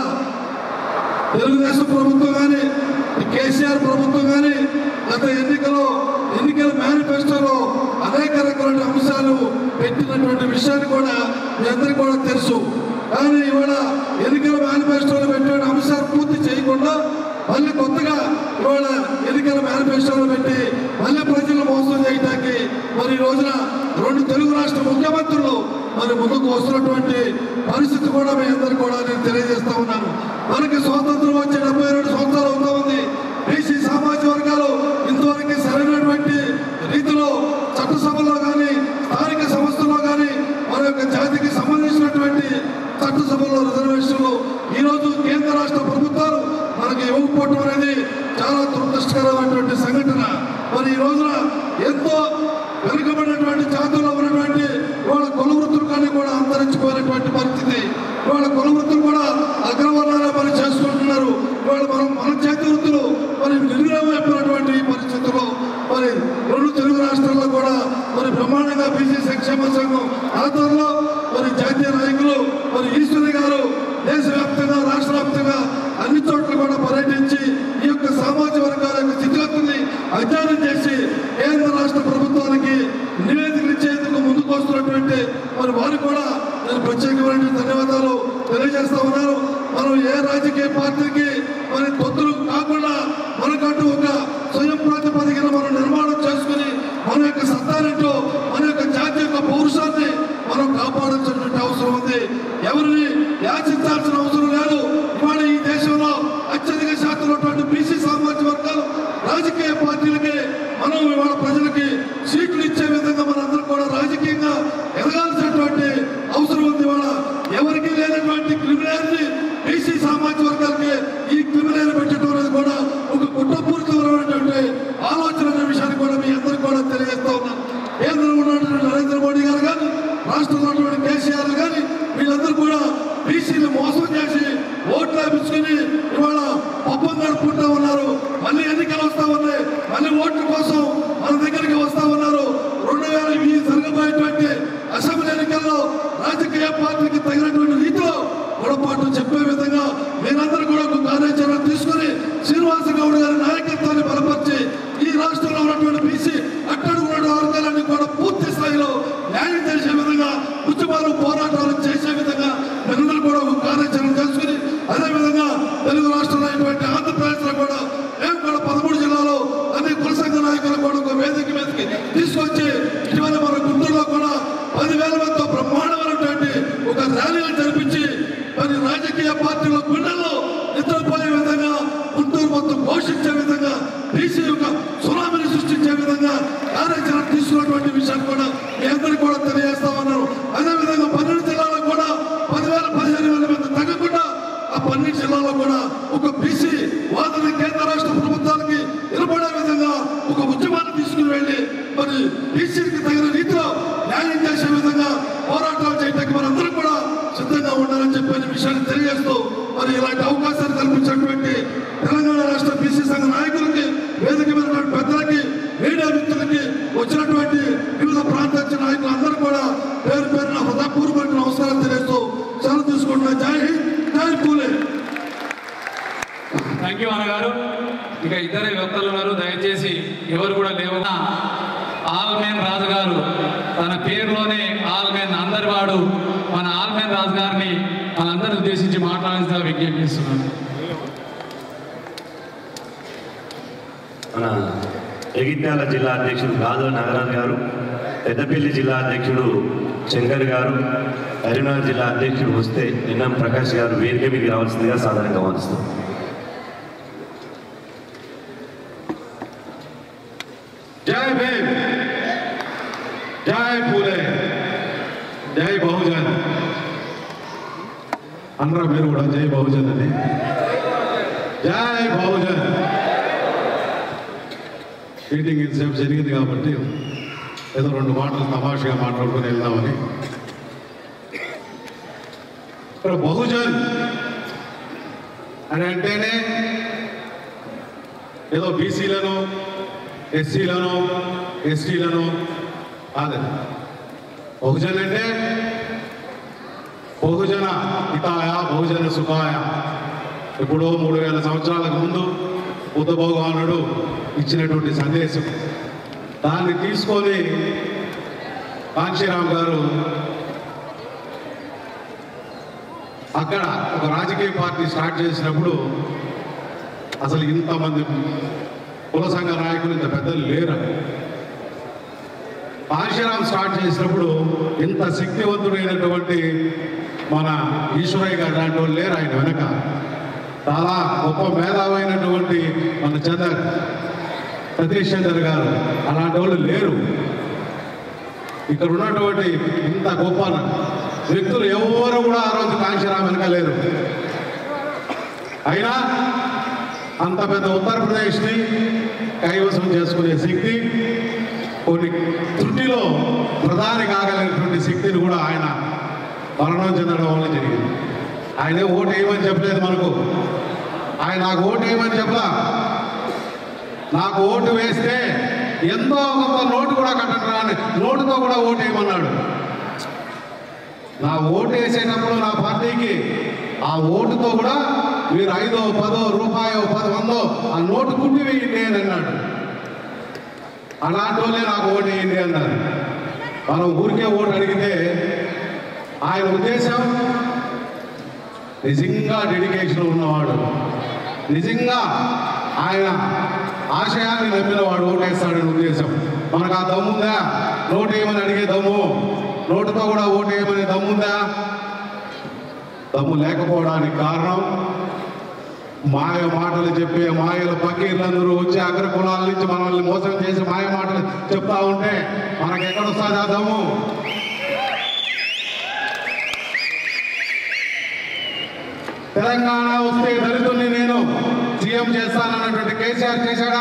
తెలుగుదేశం ప్రభుత్వం కానీ కేసీఆర్ ప్రభుత్వం కానీ గత ఎన్నికలో ఎన్నికల మేనిఫెస్టోలో అనేక రకాల అంశాలు పెట్టినటువంటి విషయాన్ని కూడా మీ అందరికీ కూడా తెలుసు కానీ ఇవాళ ఎన్నికల మేనిఫెస్టోలో పెట్టిన అంశాలు పూర్తి చేయకుండా మళ్ళీ కొత్తగా ఇవాళ ఎన్నికల మేనిఫెస్టోలో పెట్టి మళ్ళీ ప్రజలు మోసం చేయడానికి మరి ఈ రోజున రెండు తెలుగు రాష్ట్ర ముఖ్యమంత్రులు మరి ముందుకు వస్తున్నటువంటి పరిస్థితి కూడా మీ అందరికీ కూడా నేను తెలియజేస్తా ఉన్నాను మనకి స్వాతంత్రం వచ్చి డెబ్బై రెండు సంవత్సరాలు అవుతా ఉంది బీసీ సామాజిక వర్గాలు ఇంతవరకు సరైనటువంటి రీతిలో చట్టసభలో కానీ స్థానిక సంస్థల్లో కానీ మన యొక్క జాతికి సంబంధించినటువంటి చట్టసభలో రిజర్వేషన్లు ఈ రోజు కేంద్ర రాష్ట్ర ప్రభుత్వాలు మనకి ఇవ్వకపోవటం అనేది చాలా దురదృష్టకరమైనటువంటి సంఘటన మరి ఈ రోజున ఎంతో వెనుకబడినటువంటి జాతుల్లో ఉన్నటువంటి వాళ్ళ కుల వృత్తులు కానీ కూడా అంతరించిపోయినటువంటి పరిస్థితి వాళ్ళ కుల వృత్తులు కూడా అగ్రవర్ణాలే పని చేసుకుంటున్నారు ఇవాళ మనం మన చేతి వృత్తులు మరి నిర్వీర్యమైపోయినటువంటి ఈ పరిస్థితుల్లో మరి రెండు తెలుగు రాష్ట్రాల్లో కూడా మరి బ్రహ్మాండంగా బీసీ సంక్షేమ సంఘం ఆధ్వర్యంలో మరి జాతీయ నాయకులు మరి ఈశ్వరి గారు దేశవ్యాప్తంగా రాష్ట్ర వ్యాప్తంగా అన్ని చోట్ల కూడా పర్యటించి ఈ యొక్క అధ్యయనం చేసి కేంద్ర రాష్ట్ర ప్రభుత్వానికి నివేదికలు ఇచ్చేందుకు ముందుకు వస్తున్నటువంటి మరి వారికి కూడా నేను ప్రత్యేకమైన ధన్యవాదాలు తెలియజేస్తా ఉన్నాను మనం ఏ రాజకీయ పార్టీకి మరి తొత్తులు కాకుండా మనకంటూ ఒక స్వయం ప్రాతిపదికన మనం నిర్మాణం చేసుకుని మన యొక్క సత్తానేంటో మన యొక్క జాతి యొక్క పౌరుషాన్ని మనం కాపాడాల్సినటువంటి అవసరం ఉంది ఎవరిని యాచించాల్సిన అవసరం లేదు ఇవాళ ఈ దేశంలో అత్యధిక శాతం ఉన్నటువంటి బీసీ సామాజిక వర్గాలు రాజకీయ పార్టీలకి మనం ఇవాళ ప్రజలకి సీట్లు ఇచ్చే విధంగా మనందరం కూడా రాజకీయంగా ఎదగాల్సినటువంటి అవసరం ఉంది ఇవాళ ఎవరికి లేనటువంటి క్రిమినల్ని బీసీ సామాజిక వర్గాలకి ఈ క్రిమినల్ పెట్టడం అనేది కూడా ఒక కుట్రపూరితమైనటువంటి ఆలోచన అనే విషయాన్ని కూడా మీ అందరికీ కూడా తెలియజేస్తా ఉన్నాను కేంద్రంలో ఉన్నటువంటి నరేంద్ర మోడీ గారు కానీ రాష్ట్రంలో ఉన్నటువంటి కేసీఆర్ కానీ వీళ్ళందరూ కూడా బీసీని మోసం చేసి ఓట్లు వేపించుకుని ఇవాళ పప్పం గడుపుకుంటా ఉన్నారు మళ్ళీ ఎన్నికలు వస్తా ఉన్నాయి మళ్ళీ ఓట్ల కోసం మన దగ్గరికి వస్తా ఉన్నారు రెండు వేల ఈ జరగబోయేటువంటి అసెంబ్లీ ఎన్నికల్లో రాజకీయ పార్టీకి తగినటువంటి రీతిలో పొరపాటు చెప్పే విధంగా మీరందరూ కూడా ఒక కార్యాచరణ తీసుకుని శ్రీనివాస గౌడ్ గారి నాయకత్వాన్ని బలపరిచి ఈ రాష్ట్రంలో ఉన్నటువంటి బీసీ అట్టడుగు ఉన్న వర్గాలన్నీ కూడా పూర్తి స్థాయిలో న్యాయం చేసే విధంగా ఉద్యమాలు పోరాటాలు చేసే విధంగా మీరందరూ కూడా ఒక కార్యాచరణ చేసుకుని అదేవిధంగా తెలుగు రాష్ట్రంలో అయినటువంటి ఆంధ్రప్రదేశ్ లో కూడా మేము కూడా పదమూడు జిల్లాలో అన్ని కుల సంఘ నాయకులు కూడా ఒక వేదిక మీదకి తీసుకొచ్చి ఇటీవల మన గుంటూరులో కూడా పదివేల మందితో బ్రహ్మాండమైనటువంటి ఒక ర్యాలీలు జరిపించి మరి రాజకీయ పార్టీల గుండెల్లో నిద్రపోయే విధంగా గుంటూరు మొత్తం పోషించే విధంగా బీసీ యొక్క సునామీని సృష్టించే విధంగా కార్యాచరణ తీసుకున్నటువంటి విషయాన్ని కూడా మీ అందరికీ కూడా తెలియజేస్తా ఉన్నాను అదేవిధంగా పన్నెండు జిల్లాలో కూడా పదివేల పదిహేను వేల మంది తగ్గకుండా ఆ పన్నెండు జిల్లాలో కూడా ఒక బీసీ వాదన కేంద్ర రాష్ట్ర ప్రభుత్వానికి నిలబడే విధంగా ఒక ఉద్యమాన్ని తీసుకుని వెళ్ళి మరి బీసీకి తగిన రీతిలో న్యాయం చేసే విధంగా పోరాటాలు చేయడానికి మనందరం కూడా సిద్ధంగా ఉండాలని చెప్పిన విషయాన్ని తెలియజేస్తూ మరి ఇలాంటి అవకాశాలు కల్పించినటువంటి తెలంగాణ రాష్ట్ర బీసీ సంఘ నాయకులకి వేదిక మీద ఉన్న పెద్దలకి మీడియా మిత్రులకి వచ్చినటువంటి వివిధ ప్రాంతాల నాయకులు అందరూ కూడా పేరు పేరున హృదయపూర్వక నమస్కారం తెలియజేస్తూ సెలవు తీసుకుంటున్నా జై హింద్ జై పూలే థ్యాంక్ యూ అన్నగారు ఇక ఇద్దరే వ్యక్తులు ఉన్నారు దయచేసి ఎవరు కూడా లేవన్నా ఆల్మెన్ రాజు గారు తన పేరులోనే ఆల్మెన్ అందరి వాడు మన ఆల్మెన్ రాజు గారిని మనందరిని ఉద్దేశించి మాట్లాడాల్సిన విజ్ఞప్తి చేస్తున్నాను మన జగిత్యాల జిల్లా అధ్యక్షుడు గాజుల నాగరాజు గారు పెద్దపల్లి జిల్లా అధ్యక్షుడు శంకర్ గారు కరీంనగర్ జిల్లా అధ్యక్షుడు వస్తే ఎన్ఎం ప్రకాష్ గారు వేదిక మీకు రావాల్సిందిగా సాధారణంగా వస్తాం జై భీమ్ జై పూలే జై బహుజన్ అనరా మీరు కూడా జై బహుజన్ అని జై బహుజన్ మీటింగ్ ఇంతసేపు జరిగింది కాబట్టి ఏదో రెండు మాటలు తమాషగా మాట్లాడుకుని వెళ్దామని ఇక్కడ బహుజన్ అని అంటేనే ఏదో బీసీలను ఎస్సీలను ఎస్టీలను కాదు బహుజన్ అంటే బహుజన హితాయ బహుజన సుఖాయ ఎప్పుడో మూడు వేల సంవత్సరాలకు ముందు బుద్ధ భగవానుడు ఇచ్చినటువంటి సందేశం దాన్ని తీసుకొని కాంశీరామ్ గారు అక్కడ ఒక రాజకీయ పార్టీ స్టార్ట్ చేసినప్పుడు అసలు ఇంతమంది కుల సంఘ నాయకులు ఇంత పెద్దలు లేరు కాశీరామ్ స్టార్ట్ చేసినప్పుడు ఇంత శక్తివంతుడైనటువంటి మన ఈశ్వరయ్య గారు లాంటి వాళ్ళు లేరు ఆయన వెనక చాలా గొప్ప మేధావైనటువంటి మన చందర్ సతీష్ చందర్ గారు అలాంటి వాళ్ళు లేరు ఇక్కడ ఉన్నటువంటి ఇంత గొప్ప వ్యక్తులు ఎవరు కూడా ఆ రోజు కాంశీరామ్ వెనక లేరు అయినా అంత పెద్ద ఉత్తరప్రదేశ్ని కైవసం చేసుకునే శక్తి కొన్ని త్రుటిలో ప్రధాని కాగలిగినటువంటి శక్తిని కూడా ఆయన మరణం చెందడం వల్ల జరిగింది ఆయనే ఓటు వేయమని చెప్పలేదు మనకు ఆయన నాకు ఓటు వేయమని చెప్పలా నాకు ఓటు వేస్తే ఎంతో కొంత నోటు కూడా కట్టరా అని నోటుతో కూడా ఓటు వేయమన్నాడు నా ఓటు వేసేటప్పుడు నా పార్టీకి ఆ ఓటుతో కూడా మీరు ఐదో పదో రూపాయో పది వందో ఆ నోటు కుట్టి వేయండి అని అన్నాడు అలాంటి వాళ్ళే నాకు ఓటు వేయండి అన్నారు మనం ఊరికే ఓటు అడిగితే ఆయన ఉద్దేశం నిజంగా డెడికేషన్ ఉన్నవాడు నిజంగా ఆయన ఆశయాన్ని నమ్మినవాడు ఓటేస్తాడని ఉద్దేశం మనకు ఆ దమ్ముందా నోటు వేయమని అడిగే దమ్ము నోటుతో కూడా ఓటు వేయమనే దమ్ముందా దమ్ము లేకపోవడానికి కారణం మాయ మాటలు చెప్పే మాయల పకీర్లందరూ వచ్చి అగ్ర కులాల నుంచి మనల్ని మోసం చేసి మాయ మాటలు చెప్తా ఉంటే మనకి ఎక్కడొస్తుంది ఆ దమ్ము తెలంగాణ వస్తే దళితుల్ని నేను సీఎం చేస్తానన్నటువంటి కేసీఆర్ చేశాడా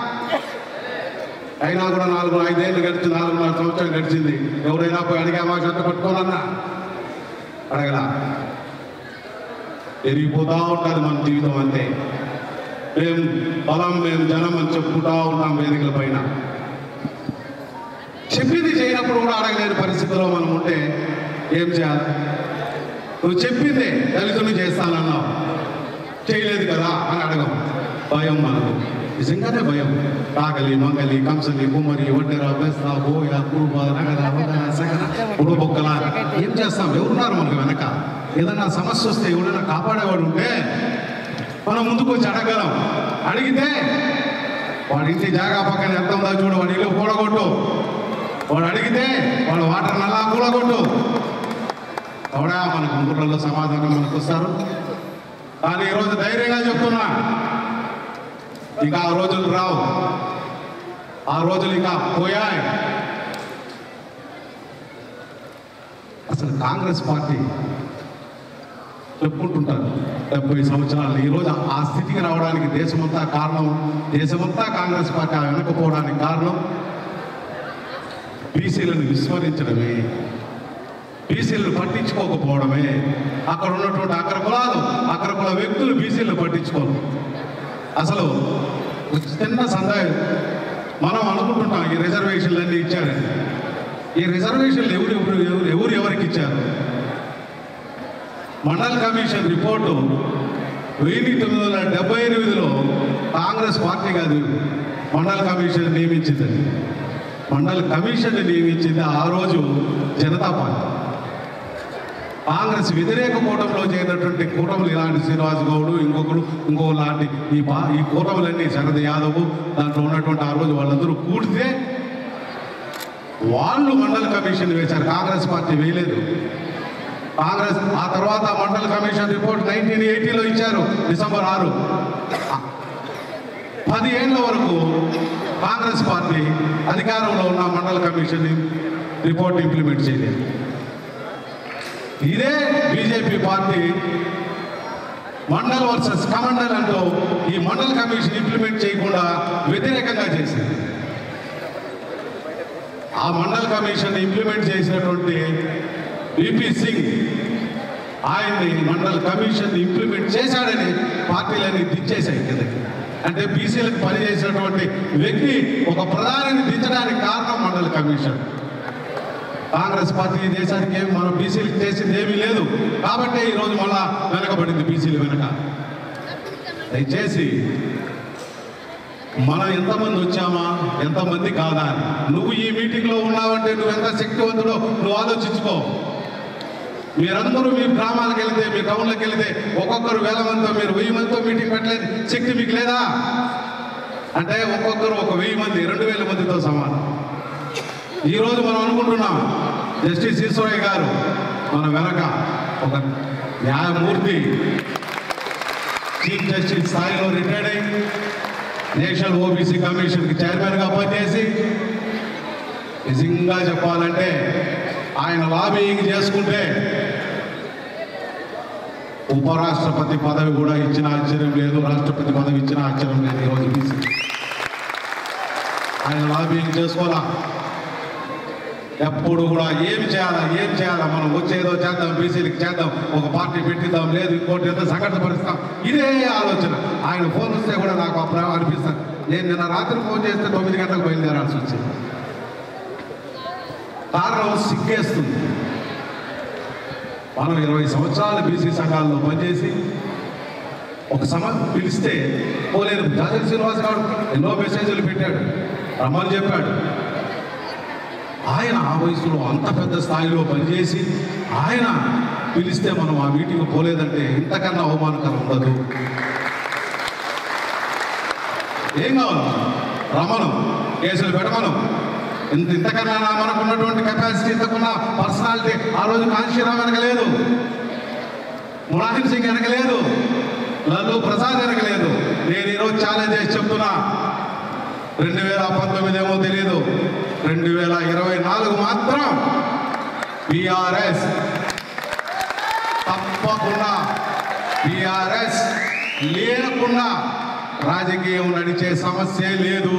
అయినా కూడా నాలుగు ఐదేళ్ళు గడిచి నాలుగున్నర సంవత్సరం గడిచింది ఎవరైనా పోయి అడిగామా చెత్త పట్టుకోనన్నా అడగలా పెరిగిపోతా ఉంటుంది మన జీవితం అంతే మేము బలం మేము జనం అని చెప్పుకుంటా ఉంటాం వేదికల పైన చెప్పింది చేయనప్పుడు కూడా అడగలేని పరిస్థితిలో మనం ఉంటే ఏం చేయాలి నువ్వు చెప్పిందే దళితుని చేస్తానన్నావు చేయలేదు కదా అని అడగం భయం మనకు నిజంగానే భయం కాకలి మంగలి కంసలి కుమ్మరి ఒడ్డెర బెస్త బోయ కురుబ నగర వదన సగన ఉడుబొక్కల ఏం చేస్తాం ఎవరున్నారు మనకు వెనక ఏదన్నా సమస్య వస్తే ఎవరైనా కాపాడేవాడు ఉంటే మనం ముందుకు వచ్చి అడగలం అడిగితే వాడి ఇంటి జాగా పక్కన ఎంత ఉందో చూడు వాడి ఇల్లు కూడగొట్టు వాడు అడిగితే వాడు వాటర్ నల్లా కూడగొట్టు ఎవడా మనకు ఊళ్ళలో సమాధానం మనకు వస్తారు కానీ ఈరోజు ధైర్యంగా చెప్తున్నా ఇక ఆ రోజులు రావు ఆ రోజులు ఇక పోయాయి అసలు కాంగ్రెస్ పార్టీ చెప్పుకుంటుంటారు డెబ్బై సంవత్సరాలు ఈరోజు ఆ స్థితికి రావడానికి దేశమంతా కారణం దేశమంతా కాంగ్రెస్ పార్టీ వెనకపోవడానికి కారణం బీసీలను విస్మరించడమే బీసీలను పట్టించుకోకపోవడమే అక్కడ ఉన్నటువంటి అగ్ర కులాలు అగ్ర కుల వ్యక్తులు బీసీలను పట్టించుకోరు అసలు ఒక చిన్న సందేహం మనం అనుకుంటుంటాం ఈ రిజర్వేషన్లు అన్నీ ఇచ్చారని ఈ రిజర్వేషన్లు ఎవరు ఎవరు ఎవరు ఎవరు ఎవరికి ఇచ్చారు మండల్ కమిషన్ రిపోర్టు వెయ్యి తొమ్మిది వందల డెబ్బై ఎనిమిదిలో కాంగ్రెస్ పార్టీ కాదు మండల్ కమిషన్ నియమించింది మండల్ కమిషన్ నియమించింది ఆ రోజు జనతా పార్టీ కాంగ్రెస్ వ్యతిరేక కూటమిలో చేరినటువంటి కూటములు ఇలాంటి శ్రీనివాస్ గౌడ్ ఇంకొకరు ఇంకో లాంటి ఈ పా ఈ కూటములన్నీ శరద్ యాదవ్ దాంట్లో ఉన్నటువంటి ఆ రోజు వాళ్ళందరూ కూడితే వాళ్ళు మండల కమిషన్ వేశారు కాంగ్రెస్ పార్టీ వేయలేదు కాంగ్రెస్ ఆ తర్వాత మండల కమిషన్ రిపోర్ట్ నైన్టీన్ ఎయిటీలో ఇచ్చారు డిసెంబర్ ఆరు పది ఏళ్ళ వరకు కాంగ్రెస్ పార్టీ అధికారంలో ఉన్న మండల కమిషన్ రిపోర్ట్ ఇంప్లిమెంట్ చేయలేదు ఇదే BJP party Mandal versus Kamandal అంటూ ఈ మండల్ కమిషన్ ఇంప్లిమెంట్ చేయకుండా వ్యతిరేకంగా చేసింది ఆ మండల్ కమిషన్ ఇంప్లిమెంట్ చేసినటువంటి బీపీ సింగ్ ఆయన్ని మండల్ కమిషన్ ఇంప్లిమెంట్ చేశాడని పార్టీలన్నీ దించేశాయి కిందకి అంటే బీసీలకు పనిచేసినటువంటి వ్యక్తి ఒక ప్రధానిని దించడానికి కారణం మండల్ కమిషన్ కాంగ్రెస్ పార్టీ ఈ దేశానికి ఏమి మనం బీసీలకు చేసింది ఏమీ లేదు కాబట్టి ఈరోజు మళ్ళా వెనకబడింది బీసీలు వెనక దయచేసి మనం ఎంతమంది వచ్చామా ఎంతమంది కాదా అని. నువ్వు ఈ మీటింగ్లో ఉన్నావంటే నువ్వు ఎంత శక్తివంతుడో నువ్వు ఆలోచించుకో మీరందరూ మీ గ్రామాలకు వెళితే మీ టౌన్లకు వెళితే ఒక్కొక్కరు వేల మందితో మీరు వెయ్యి మందితో మీటింగ్ పెట్టలేదు శక్తి మీకు లేదా అంటే ఒక్కొక్కరు ఒక వెయ్యి మంది రెండు వేల మందితో సమానం ఈరోజు మనం అనుకుంటున్నాం జస్టిస్ ఈశ్వరయ్య గారు మన వెనక ఒక న్యాయమూర్తి చీఫ్ జస్టిస్ స్థాయిలో రిటైర్డ్ అయి నేషనల్ ఓబీసీ కమిషన్కి చైర్మన్గా పనిచేసి నిజంగా చెప్పాలంటే ఆయన లాబింగ్ చేసుకుంటే ఉపరాష్ట్రపతి పదవి కూడా ఇచ్చిన ఆశ్చర్యం లేదు రాష్ట్రపతి పదవి ఇచ్చిన ఆశ్చర్యం లేదు ఈరోజు బీసీ ఆయన లాబింగ్ చేసుకోవాలా ఎప్పుడు కూడా ఏం చేయాలా ఏం చేయాలా మనం వచ్చేదో చేద్దాం బీసీలకు చేద్దాం ఒక పార్టీ పెట్టిద్దాం లేదు ఇంకోటి ఏదో సంఘటన పరుస్తాం ఇదే ఆలోచన ఆయన ఫోన్ వస్తే కూడా నాకు అప్పుడు అనిపిస్తాను నేను నిన్న రాత్రి ఫోన్ చేస్తే తొమ్మిది గంటలకు బయలుదేరాల్సి వచ్చింది కారణం సిగ్గేస్తుంది మనం ఇరవై సంవత్సరాలు బీసీ సంఘాల్లో పనిచేసి ఒక సమ పిలిస్తే పోలేదు జాజల్ శ్రీనివాస్ గారు ఎన్నో మెసేజ్లు పెట్టాడు రమ్మని చెప్పాడు ఆయన ఆ వయసులో అంత పెద్ద స్థాయిలో పనిచేసి ఆయన పిలిస్తే మనం ఆ మీటింగ్ పోలేదంటే ఇంతకన్నా అవమానకరం ఉండదు ఏం కావాలి రమణం కేసులు పెట్టమను ఇంత ఇంతకన్నా నా మనకు ఉన్నటువంటి కెపాసిటీ ఇంతకున్న పర్సనాలిటీ ఆ రోజు కాంశీరావు వెనకలేదు ములాహిం సింగ్ వెనకలేదు లల్లు ప్రసాద్ వెనకలేదు నేను ఈరోజు ఛాలెంజ్ చేసి చెప్తున్నా రెండు వేల పంతొమ్మిది ఏమో తెలియదు రెండు వేల ఇరవై నాలుగు మాత్రం బిఆర్ఎస్ తప్పకుండా బిఆర్ఎస్ లేకుండా రాజకీయం నడిచే సమస్య లేదు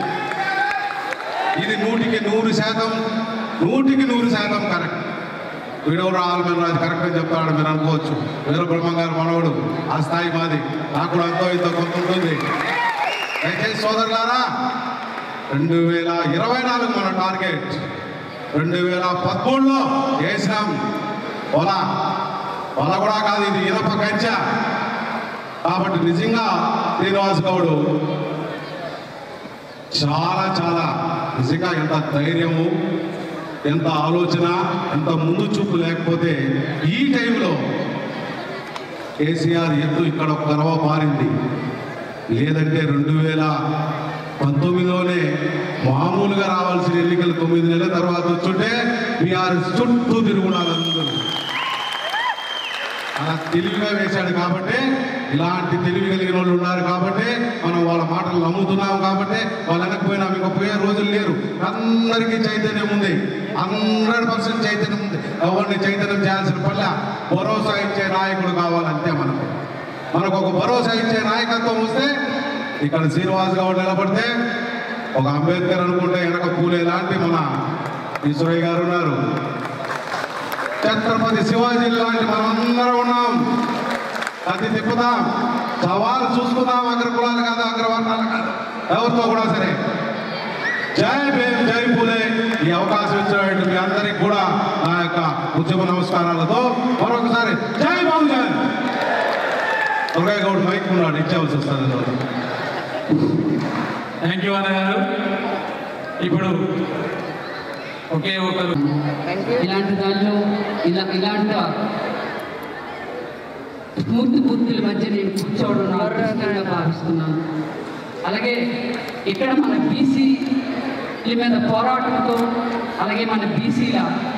ఇది నూటికి నూరు శాతం నూటికి నూరు శాతం కరెక్ట్ వీడెవరు ఆల్మెన్ రాజు కరెక్ట్ అని చెప్తాడు మీరు అనుకోవచ్చు వీర బ్రహ్మ గారు మనవడు ఆ స్థాయి మాది నాకు కూడా అంతో ఇంతో కొంత ఉంటుంది దయచేసి సోదరులారా రెండు వేల ఇరవై నాలుగు మన టార్గెట్ రెండు వేల పదమూడులో వేసినాం పొల పొల కూడా కాదు ఇది ఇనప కంచె కాబట్టి నిజంగా శ్రీనివాస్ గౌడు చాలా చాలా నిజంగా ఎంత ధైర్యము ఎంత ఆలోచన ఎంత ముందు చూపు లేకపోతే ఈ టైంలో కేసీఆర్ ఎత్తు ఇక్కడ ఒక గర్వ పారింది లేదంటే రెండు వేల పంతొమ్మిదిలోనే మామూలుగా రావాల్సిన ఎన్నికలు తొమ్మిది నెలల తర్వాత వచ్చుంటే బీఆర్ చుట్టూ తిరుగున్నారు అందరూ అలా తెలివిగా వేశాడు కాబట్టి ఇలాంటి తెలివి కలిగిన వాళ్ళు ఉన్నారు కాబట్టి మనం వాళ్ళ మాటలు నమ్ముతున్నాం కాబట్టి వాళ్ళు వెనకపోయినా ఇంకా పోయే రోజులు లేరు అందరికీ చైతన్యం ఉంది హండ్రెడ్ పర్సెంట్ చైతన్యం ఉంది ఎవరిని చైతన్యం చేయాల్సిన పట్ల భరోసా ఇచ్చే నాయకుడు కావాలంతే మనకు మనకు ఒక భరోసా ఇచ్చే నాయకత్వం వస్తే ఇక్కడ శ్రీనివాస్ గౌడ్ నిలబడితే ఒక అంబేద్కర్ అనుకుంటే వెనక పూలే లాంటి మన ఈశ్వరయ్య గారు ఉన్నారు ఛత్రపతి శివాజీ లాంటి మనందరం ఉన్నాం అది తిప్పుదాం సవాలు చూసుకుందాం అగ్ర కులాలు కాదు అగ్రవర్ణాలు కాదు ఎవరితో కూడా సరే జై భీమ్ జై పూలే ఈ అవకాశం ఇచ్చినటువంటి మీ అందరికి కూడా నా యొక్క ఉద్యమ నమస్కారాలతో మరొకసారి జై బహుజన్ దుర్గయ్య గౌడ్ మైక్ ఉన్నాడు ఇచ్చేవలసి వస్తుంది ఈరోజు. థ్యాంక్ యూ అన్న గారు ఇప్పుడు ఒకే ఒకరు ఇలాంటి దానిలో ఇలా ఇలాంటి స్ఫూర్తి పూర్తుల మధ్య నేను కూర్చోవడం నా అదృష్టంగా భావిస్తున్నాను అలాగే ఇక్కడ మన బీసీల మీద పోరాటంతో అలాగే మన బీసీల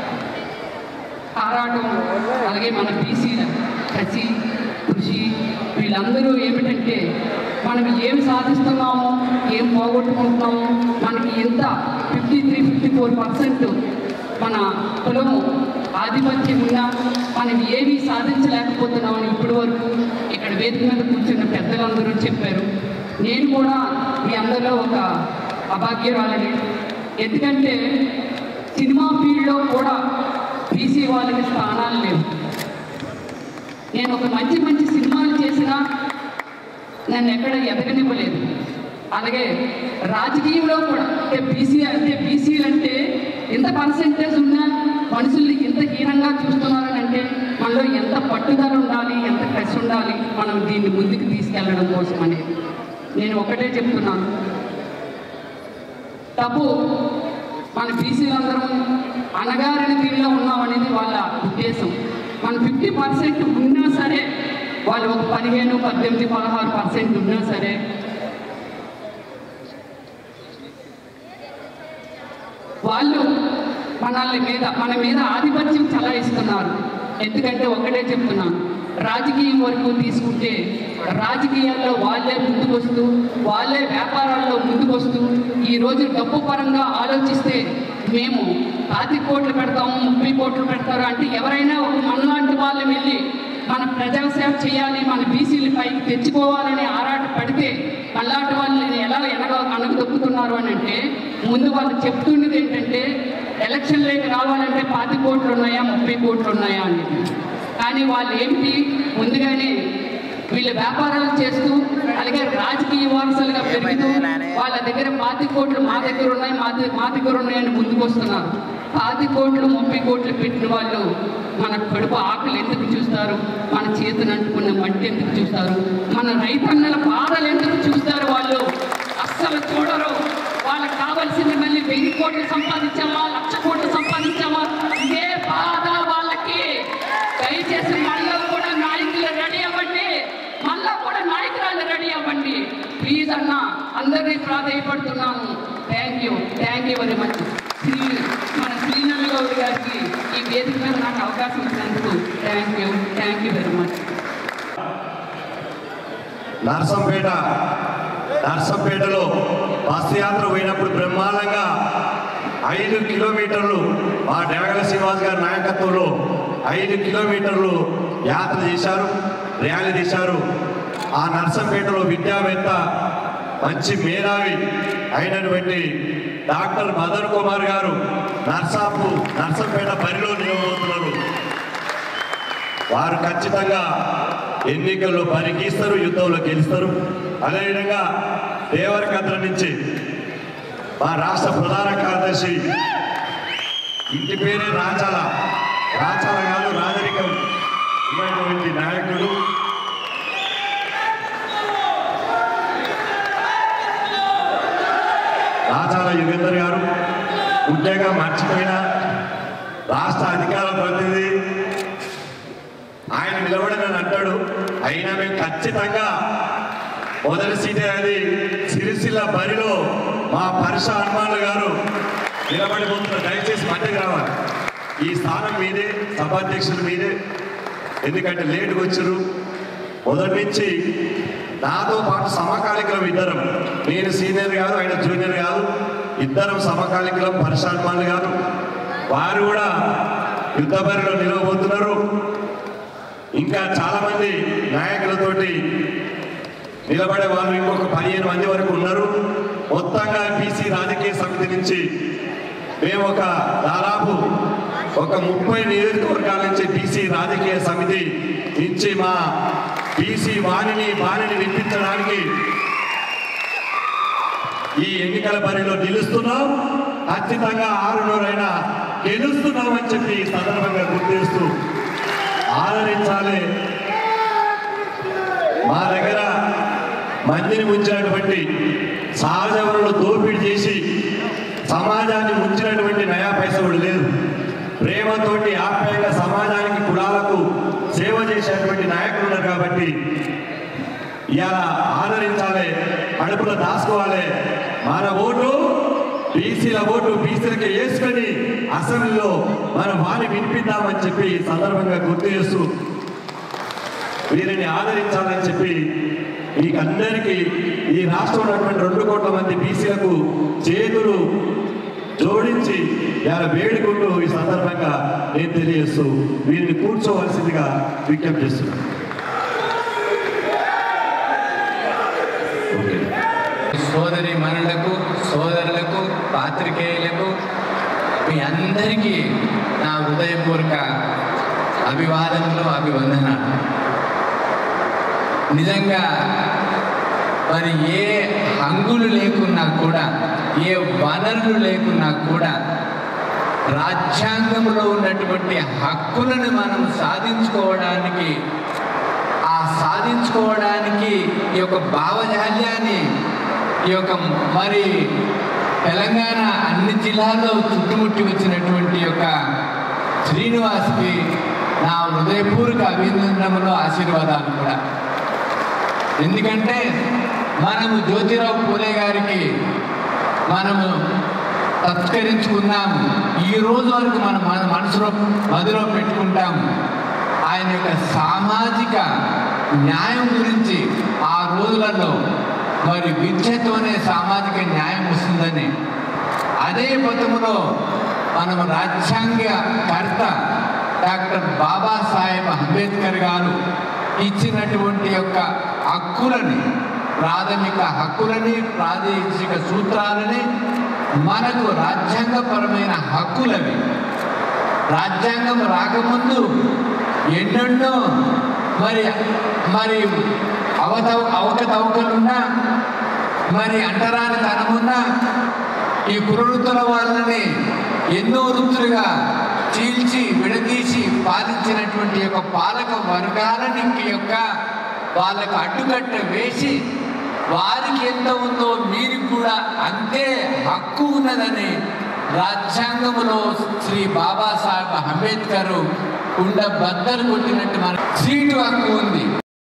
ఆరాటం అలాగే మన బీసీల కసి కృషి వీళ్ళందరూ ఏమిటంటే మనం ఏం సాధిస్తున్నామో ఏం పోగొట్టుకుంటున్నామో మనకి ఎంత fifty three fifty four percent మన కులము ఆధిపత్యం ఉన్నా మనం ఏమీ సాధించలేకపోతున్నామని ఇప్పటి వరకు ఇక్కడ వేదిక మీద కూర్చున్న పెద్దలందరూ చెప్పారు నేను కూడా మీ అందరిలో ఒక అభాగ్యురాలని ఎందుకంటే సినిమా ఫీల్డ్లో కూడా బీసీ వాళ్ళకి స్థానాలు లేవు నేను ఒక మంచి మంచి సినిమాలు చేసినా నన్ను ఎక్కడ ఎదగనివ్వలేదు అలాగే రాజకీయంలో కూడా అంటే బీసీ అంటే బీసీలు అంటే ఎంత పర్సెంటేజ్ ఉన్నా మనుషుల్ని ఎంత హీనంగా చూస్తున్నారని అంటే మనలో ఎంత పట్టుదల ఉండాలి ఎంత కసి ఉండాలి మనం దీన్ని ముందుకు తీసుకెళ్ళడం కోసం అనేది నేను ఒకటే చెప్తున్నాను తప్పు మన బీసీలందరం అణగారిన తీరులో ఉన్నామనేది వాళ్ళ ఉద్దేశం మన ఫిఫ్టీ పర్సెంట్ ఉన్నా సరే వాళ్ళు ఒక పదిహేను పద్దెనిమిది పదహారు పర్సెంట్ ఉన్నా సరే వాళ్ళు మనల్ని మీద మన మీద ఆధిపత్యం చలాయిస్తున్నారు ఎందుకంటే ఒకటే చెప్తున్నాను రాజకీయం వరకు తీసుకుంటే రాజకీయాల్లో వాళ్ళే ముందుకొస్తూ వాళ్ళే వ్యాపారాల్లో ముందుకొస్తూ ఈ రోజు డబ్బు పరంగా ఆలోచిస్తే మేము పాతి కోట్లు పెడతాము ముప్పై కోట్లు పెడతారు అంటే ఎవరైనా ఒక మనలాంటి వాళ్ళు వెళ్ళి మన ప్రజాసేవ చేయాలి మన బీసీల పైకి తెచ్చుకోవాలని ఆరాట పడితే అలాంటి వాళ్ళని ఎలా ఎనగ అనగదొక్కుతున్నారు అని అంటే ముందు వాళ్ళు చెప్తున్నది ఏంటంటే ఎలక్షన్లోకి రావాలంటే పాతి కోట్లు ఉన్నాయా ముప్పై కోట్లు ఉన్నాయా అనేది కానీ వాళ్ళు ఏంటి ముందుగానే వీళ్ళు వ్యాపారాలు చేస్తూ అలాగే రాజకీయ వారసులుగా పెరుగుతూ వాళ్ళ దగ్గర పాతి కోట్లు మా దగ్గర ఉన్నాయి మా ద- మా దగ్గర ఉన్నాయని ముందుకు వస్తున్నారు పాతి కోట్లు ముప్పై కోట్లు పెట్టిన వాళ్ళు మన కడుపు ఆకలి ఎందుకు చూస్తారు మన చేతులు అంటుకున్న మట్టి ఎందుకు చూస్తారు మన రైతన్నల బాధలు ఎందుకు చూస్తారు వాళ్ళు అస్సలు చూడరు వాళ్ళకి కావాల్సింది మళ్ళీ వెయ్యి కోట్లు సంపాదించామా లక్ష కోట్లు సంపాదించామా ఇదే బాధ వాళ్ళకి దయచేసి మళ్ళీ కూడా నాయకులు రెడీ అవ్వండి మళ్ళా కూడా నాయకురాలు రెడీ అవ్వండి ప్లీజ్ అన్న అందరినీ ప్రాధాయపడుతున్నాను thank you thank you very much Shri మన శ్రీనల్లి గౌడ్ గారికి ఈ వేదిక మీద నాకు అవకాశం ఇచ్చినందుకు thank you thank you very much Narsampet నర్సంపేటలో బస్సు యాత్ర పోయినప్పుడు బ్రహ్మాండంగా ఐదు కిలోమీటర్లు మా డెవగల శ్రీనివాస్ గారి నాయకత్వంలో ఐదు కిలోమీటర్లు యాత్ర చేశారు ర్యాలీ తీశారు ఆ నర్సంపేటలో విద్యావేత్త మంచి మేధావి అయినటువంటి డాక్టర్ మదన్ కుమార్ గారు నర్సాపు నర్సంపేట బరిలో నిలబోతున్నారు వారు ఖచ్చితంగా ఎన్నికల్లో పనికిస్తారు యుద్ధంలో గెలుస్తారు అదేవిధంగా దేవరకద్ర నుంచి మా రాష్ట్ర ప్రధాన కార్యదర్శి ఇంటి పేరే రాచాల రాచాల కాదు రాజరికం ఉన్నటువంటి నాయకుడు రాచాల యుగేందర్ గారు ముఖ్యంగా మర్చిపోయిన రాష్ట్ర అధికార ప్రతినిధి ఆయన నిలబడనని అంటాడు అయినా మేము ఖచ్చితంగా మొదటి సీటే అది సిరిసిల్ల బరిలో మా పరుష హనుమాన్లు గారు నిలబడిపోతున్నారు దయచేసి మధ్యకి రావాలి ఈ స్థానం మీదే సభాధ్యక్షులు మీదే ఎందుకంటే లేటుగా వచ్చారు మొదటి నుంచి నాతో పాటు సమకాలికలం ఇద్దరం నేను సీనియర్ కాదు ఆయన జూనియర్ కాదు ఇద్దరం సమకాలికలం పరుష హనుమాన్లు గారు వారు కూడా యుద్ధ బరిలో నిలవబోతున్నారు ఇంకా చాలా మంది నాయకులతోటి నిలబడే వాళ్ళు ఇంకొక పదిహేను మంది వరకు ఉన్నారు మొత్తంగా బీసీ రాజకీయ సమితి నుంచి మేము ఒక దాదాపు ఒక ముప్పై నియోజకవర్గాల నుంచి బీసీ రాజకీయ సమితి నుంచి మా బీసీ వాణిని బాణిని వినిపించడానికి ఈ ఎన్నికల బరిలో నిలుస్తున్నాం ఖచ్చితంగా ఆరున్నరైనా గెలుస్తున్నామని చెప్పి ఈ సందర్భంగా గుర్తు చేస్తూ ఆదరించాలి మా దగ్గర మందిని ముంచినటువంటి సహజ వనరులు దోపిడీ చేసి సమాజాన్ని ముంచినటువంటి నయా పైసలు లేదు ప్రేమతోటి ఆప్యాయంగా సమాజానికి కులాలకు సేవ చేసేటువంటి నాయకులు ఉన్నారు కాబట్టి ఇవాళ ఆదరించాలి అడుపులో దాచుకోవాలి మన ఓటు బీసీల ఓటు బీసీలకి వేసుకొని అసెంబ్లీలో మనం వాణి వినిపిద్దామని చెప్పి ఈ సందర్భంగా గుర్తు చేస్తూ వీరిని ఆదరించాలని చెప్పి మీకు అందరికీ ఈ రాష్ట్రంలో ఉన్నటువంటి రెండు కోట్ల మంది బీసీలకు చేతులు జోడించి ఇలా వేడుకుంటూ ఈ సందర్భంగా నేను తెలియజేస్తూ వీరిని కూర్చోవలసిందిగా విజ్ఞప్తి చేస్తున్నాను సోదరి మనులకు సోదరులకు పాత్రికేయులకు మీ అందరికీ నా హృదయపూర్వక అభివాదనలు అభివందనాలు నిజంగా మరి ఏ హంగులు లేకున్నా కూడా ఏ వనరులు లేకున్నా కూడా రాజ్యాంగంలో ఉన్నటువంటి హక్కులను మనం సాధించుకోవడానికి ఆ సాధించుకోవడానికి ఈ యొక్క భావజాల్యాన్ని ఈ యొక్క మరి తెలంగాణ అన్ని జిల్లాల్లో చుట్టుముట్టి వచ్చినటువంటి యొక్క శ్రీనివాస్కి నా హృదయపూర్వక అభినందనలు ఆశీర్వాదాలు కూడా ఎందుకంటే మనము జ్యోతిరావు పూలే గారికి మనము తత్కరించుకున్నాము ఈ రోజు వరకు మనం మన మనసులో మదిలో పెట్టుకుంటాము ఆయన యొక్క సామాజిక న్యాయం గురించి ఆ రోజులలో మరి విద్యతోనే సామాజిక న్యాయం వస్తుందని అదే పథములో మనం రాజ్యాంగ కర్త డాక్టర్ బాబాసాహెబ్ అంబేద్కర్ గారు ఇచ్చినటువంటి యొక్క హక్కులని ప్రాథమిక హక్కులని ప్రాదేశిక సూత్రాలని మనకు రాజ్యాంగపరమైన హక్కులవి రాజ్యాంగం రాకముందు ఎన్నెన్నో మరి మరి అవతవ అవకతవకలున్నా మరి అంటరాని తనమున్నా ఈ కురుతుల వాళ్ళని ఎన్నో వృత్తులుగా చీల్చి విడదీసి పాలించినటువంటి యొక్క పాలక వర్గాలని యొక్క వాళ్ళకు అడ్డుకట్ట వేసి వారికి ఎంత ఉందో మీరు కూడా అంతే హక్కు ఉన్నదని రాజ్యాంగంలో శ్రీ బాబాసాహెబ్ అంబేద్కర్ కుండ బద్దలు కొట్టినట్టు మన సీటు హక్కు ఉంది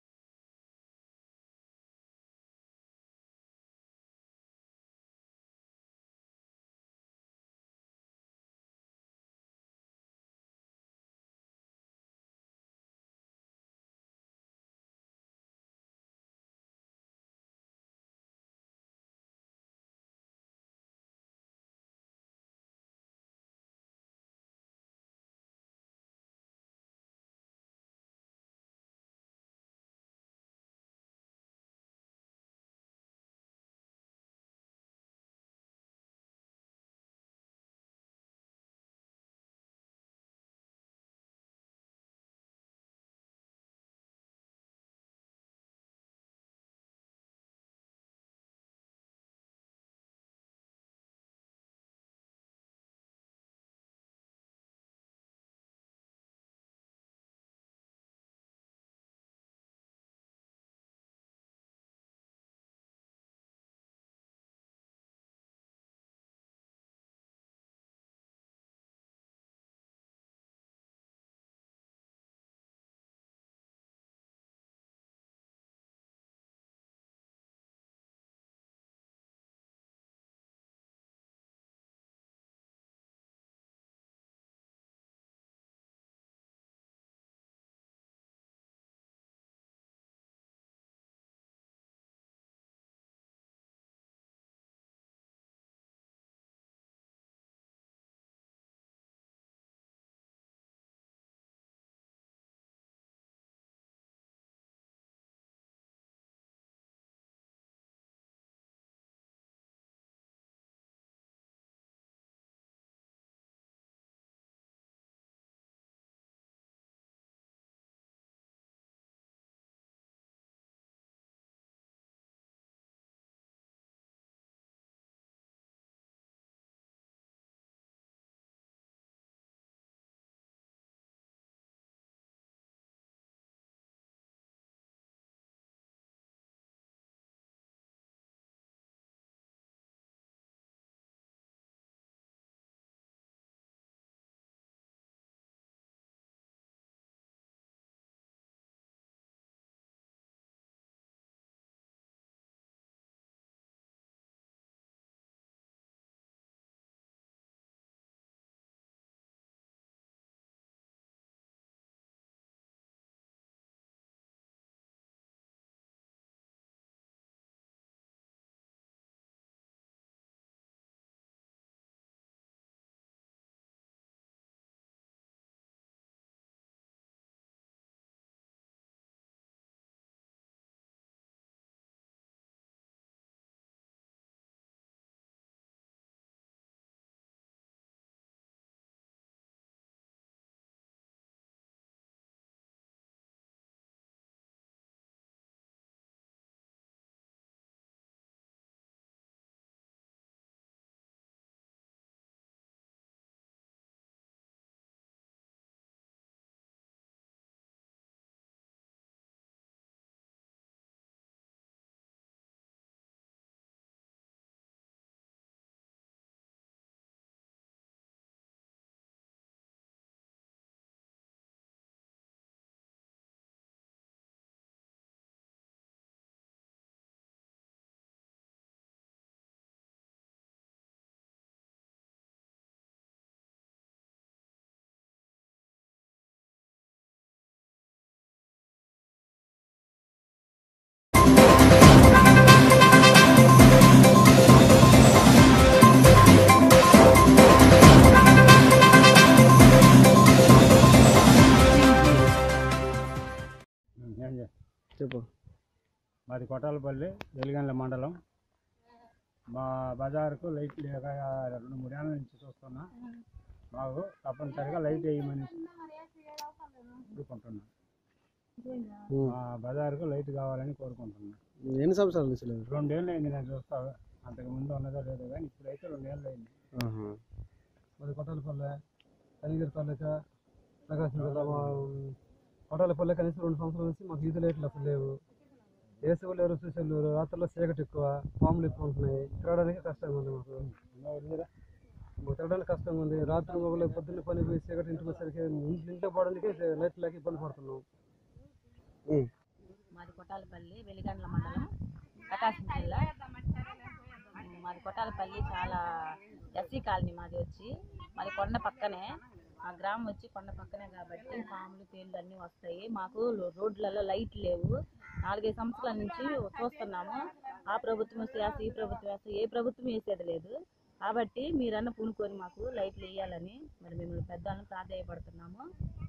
చెప్పు మాది కొట్టాలపల్లి వెలిగండ్ల మండలం మా బజారుకు లైట్ లేక రెండు మూడేళ్ళ నుంచి చూస్తున్నా మాకు తప్పనిసరిగా లైట్ వేయమని కోరుకుంటున్నా మా బజారుకు లైట్ కావాలని కోరుకుంటున్నా ఎన్ని సంవత్సరాల నుంచి లేదు రెండేళ్ళు అయింది నేను చూస్తా అంతకు ముందు ఉన్నదో లేదో కానీ ఇప్పుడైతే రెండేళ్ళు అయింది ఆహా. మరి కొట్టాలపల్లె కనిగిరి తాలూక ప్రకాశం జిల్లా మా కొట్టాలపల్లె కనీసం రెండు సంవత్సరాల నుంచి మాకు ఈత లైట్లు అసలు లేవు వేసవి లేరు చూసేవాళ్ళు లేరు రాత్రిలో చీకటి ఎక్కువ పాములు ఎక్కువ ఉంటున్నాయి తిరగడానికి కష్టంగా ఉంది మాకు మాకు తిరగడానికి కష్టంగా ఉంది రాత్రి మొగలు పొద్దున్న పని పోయి చీకటి ఇంటికి వచ్చేసరికి ఇంట్లో ఇంట్లో పోవడానికి లైట్ లేక ఇబ్బంది పడుతున్నాం మాది కొట్టాలపల్లి వెలిగండ్ల మండలం ప్రకాశం జిల్లా మాది కొట్టాలపల్లి చాలా ఎస్సీ కాలనీ మాది వచ్చి మాది కొండ పక్కనే మా గ్రామం వచ్చి కొండ పక్కనే కాబట్టి పాములు తేళ్ళు అన్నీ వస్తాయి మాకు లో- రోడ్లలో లైట్ లేవు నాలుగైదు సంవత్సరాల నుంచి చూస్తున్నాము ఆ ప్రభుత్వం వేస్తే ఈ ప్రభుత్వం వేస్తే ఏ ప్రభుత్వం వేసేది లేదు కాబట్టి మీరన్న పూనుకొని మాకు లైట్లు వేయాలని మరి మిమ్మల్ని పెద్దలను ప్రాధాయపడుతున్నాము